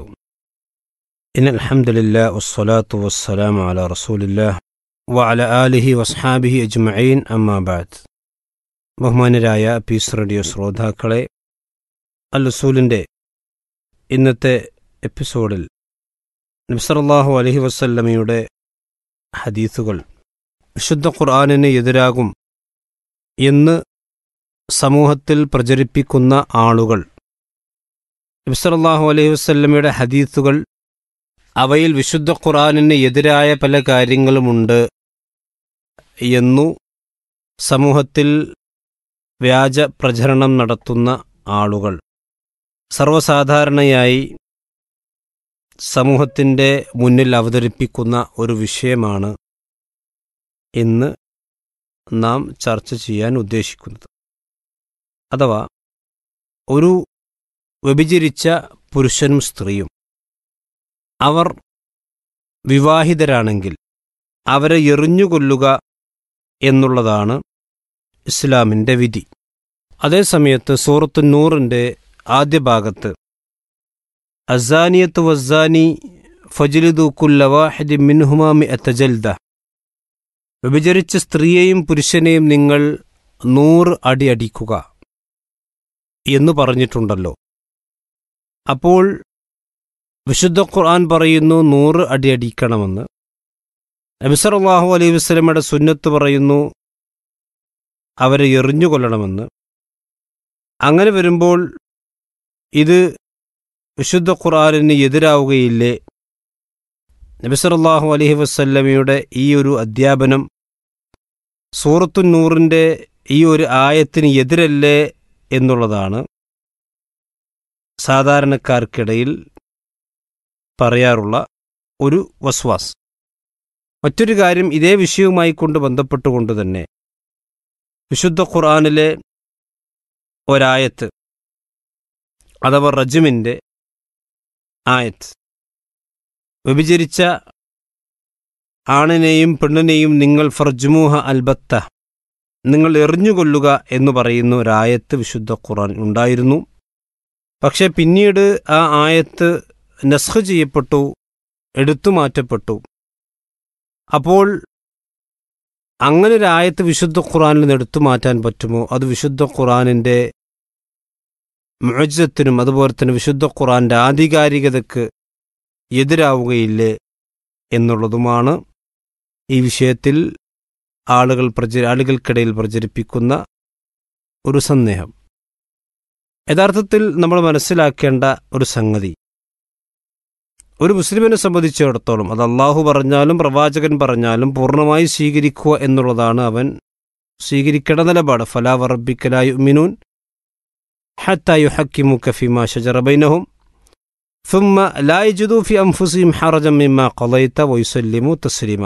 إن الحمد لله والصلاة والسلام على رسول الله وعلى آله وأصحابه أجمعين أما بعد ബഹുമാനരായ പീസ് റേഡിയോ ശ്രോതാക്കളെ അൽ റസൂലിൻ്റെ ഇന്നത്തെ എപ്പിസോഡിൽ നബ്സറല്ലാഹു അലഹി വസല്ലമയുടെ ഹദീസുകൾ വിശുദ്ധ ഖുർആാനിന് എതിരാകും എന്ന് സമൂഹത്തിൽ പ്രചരിപ്പിക്കുന്ന ആളുകൾ നബ്സറല്ലാഹു അലൈഹി വസല്ലമയുടെ ഹദീസുകൾ അവയിൽ വിശുദ്ധ ഖുർആാനിന് എതിരായ പല കാര്യങ്ങളുമുണ്ട് എന്നു സമൂഹത്തിൽ വ്യാജ പ്രചരണം നടത്തുന്ന ആളുകൾ സർവ്വസാധാരണയായി സമൂഹത്തിൻ്റെ മുന്നിൽ അവതരിപ്പിക്കുന്ന ഒരു വിഷയമാണ് ഇന്ന് നാം ചർച്ച ചെയ്യാൻ ഉദ്ദേശിക്കുന്നത് അഥവാ ഒരു വ്യഭിചരിച്ച പുരുഷനും സ്ത്രീയും അവർ വിവാഹിതരാണെങ്കിൽ അവരെ എറിഞ്ഞുകൊല്ലുക എന്നുള്ളതാണ് ഇസ്ലാമിൻ്റെ വിധി അതേസമയത്ത് സൂറത്തു നൂറിൻ്റെ ആദ്യ ഭാഗത്ത് അസാനിയത്ത് വസാനി ഫജിലിദു കുല്ലവാഹിദി മിൻഹുമാമി അത്തജൽദ വ്യഭിചരിച്ച സ്ത്രീയെയും പുരുഷനെയും നിങ്ങൾ നൂറ് അടി അടിക്കുക എന്ന് പറഞ്ഞിട്ടുണ്ടല്ലോ അപ്പോൾ വിശുദ്ധ ഖുർആൻ പറയുന്നു നൂറ് അടി അടിക്കണമെന്ന് നബിസറല്ലാഹു അലൈഹി വസ്ലമയുടെ സുന്നത്ത് പറയുന്നു അവരെ എറിഞ്ഞു കൊല്ലണമെന്ന് അങ്ങനെ വരുമ്പോൾ ഇത് വിശുദ്ധ ഖുർആനിന് എതിരാവുകയില്ലേ നബിസറല്ലാഹു അലൈഹി വസ്ല്ലമയുടെ ഈ ഒരു അധ്യാപനം സൂറത്തു നൂറിൻ്റെ ഈ ഒരു ആയത്തിന് എതിരല്ലേ എന്നുള്ളതാണ് സാധാരണക്കാർക്കിടയിൽ പറയാറുള്ള ഒരു വസ്വാസ് മറ്റൊരു കാര്യം ഇതേ വിഷയവുമായി കൊണ്ട് ബന്ധപ്പെട്ടുകൊണ്ട് തന്നെ വിശുദ്ധ ഖുർആാനിലെ ഒരായത്ത് അഥവാ റജുമിൻ്റെ ആയത്ത് വ്യഭിചരിച്ച ആണിനെയും പെണ്ണിനെയും നിങ്ങൾ ഫർജുമൂഹ അൽബത്ത നിങ്ങൾ എറിഞ്ഞുകൊള്ളുക എന്ന് പറയുന്ന ഒരായത്ത് വിശുദ്ധ ഖുർആൻ ഉണ്ടായിരുന്നു പക്ഷെ പിന്നീട് ആ ആയത്ത് നസ്ഖ് ചെയ്യപ്പെട്ടു എടുത്തു മാറ്റപ്പെട്ടു അപ്പോൾ അങ്ങനെ ഒരു ആയത്ത് വിശുദ്ധ ഖുറാനിൽ നിന്ന് എടുത്തു മാറ്റാൻ പറ്റുമോ അത് വിശുദ്ധ ഖുറാനിൻ്റെ മുഴജത്തിനും അതുപോലെ തന്നെ വിശുദ്ധ ഖുറാന്റെ ആധികാരികതയ്ക്ക് എതിരാവുകയില്ലേ എന്നുള്ളതുമാണ് ഈ വിഷയത്തിൽ ആളുകൾ പ്രച ആളുകൾക്കിടയിൽ പ്രചരിപ്പിക്കുന്ന ഒരു സന്ദേഹം യഥാർത്ഥത്തിൽ നമ്മൾ മനസ്സിലാക്കേണ്ട ഒരു സംഗതി ഒരു മുസ്ലിമിനെ സംബന്ധിച്ചിടത്തോളം അത് അള്ളാഹു പറഞ്ഞാലും പ്രവാചകൻ പറഞ്ഞാലും പൂർണ്ണമായി സ്വീകരിക്കുക എന്നുള്ളതാണ് അവൻ സ്വീകരിക്കേണ്ട നിലപാട് ഫലാ വറബിക്കലായു മിനൂൻ ഹത്തായു ഹക്കിമു കഫിമ ഷജറബൈനഹും ثم لا يجدوا في أنفسهم حرجا مما قضيت ويسلموا تسليما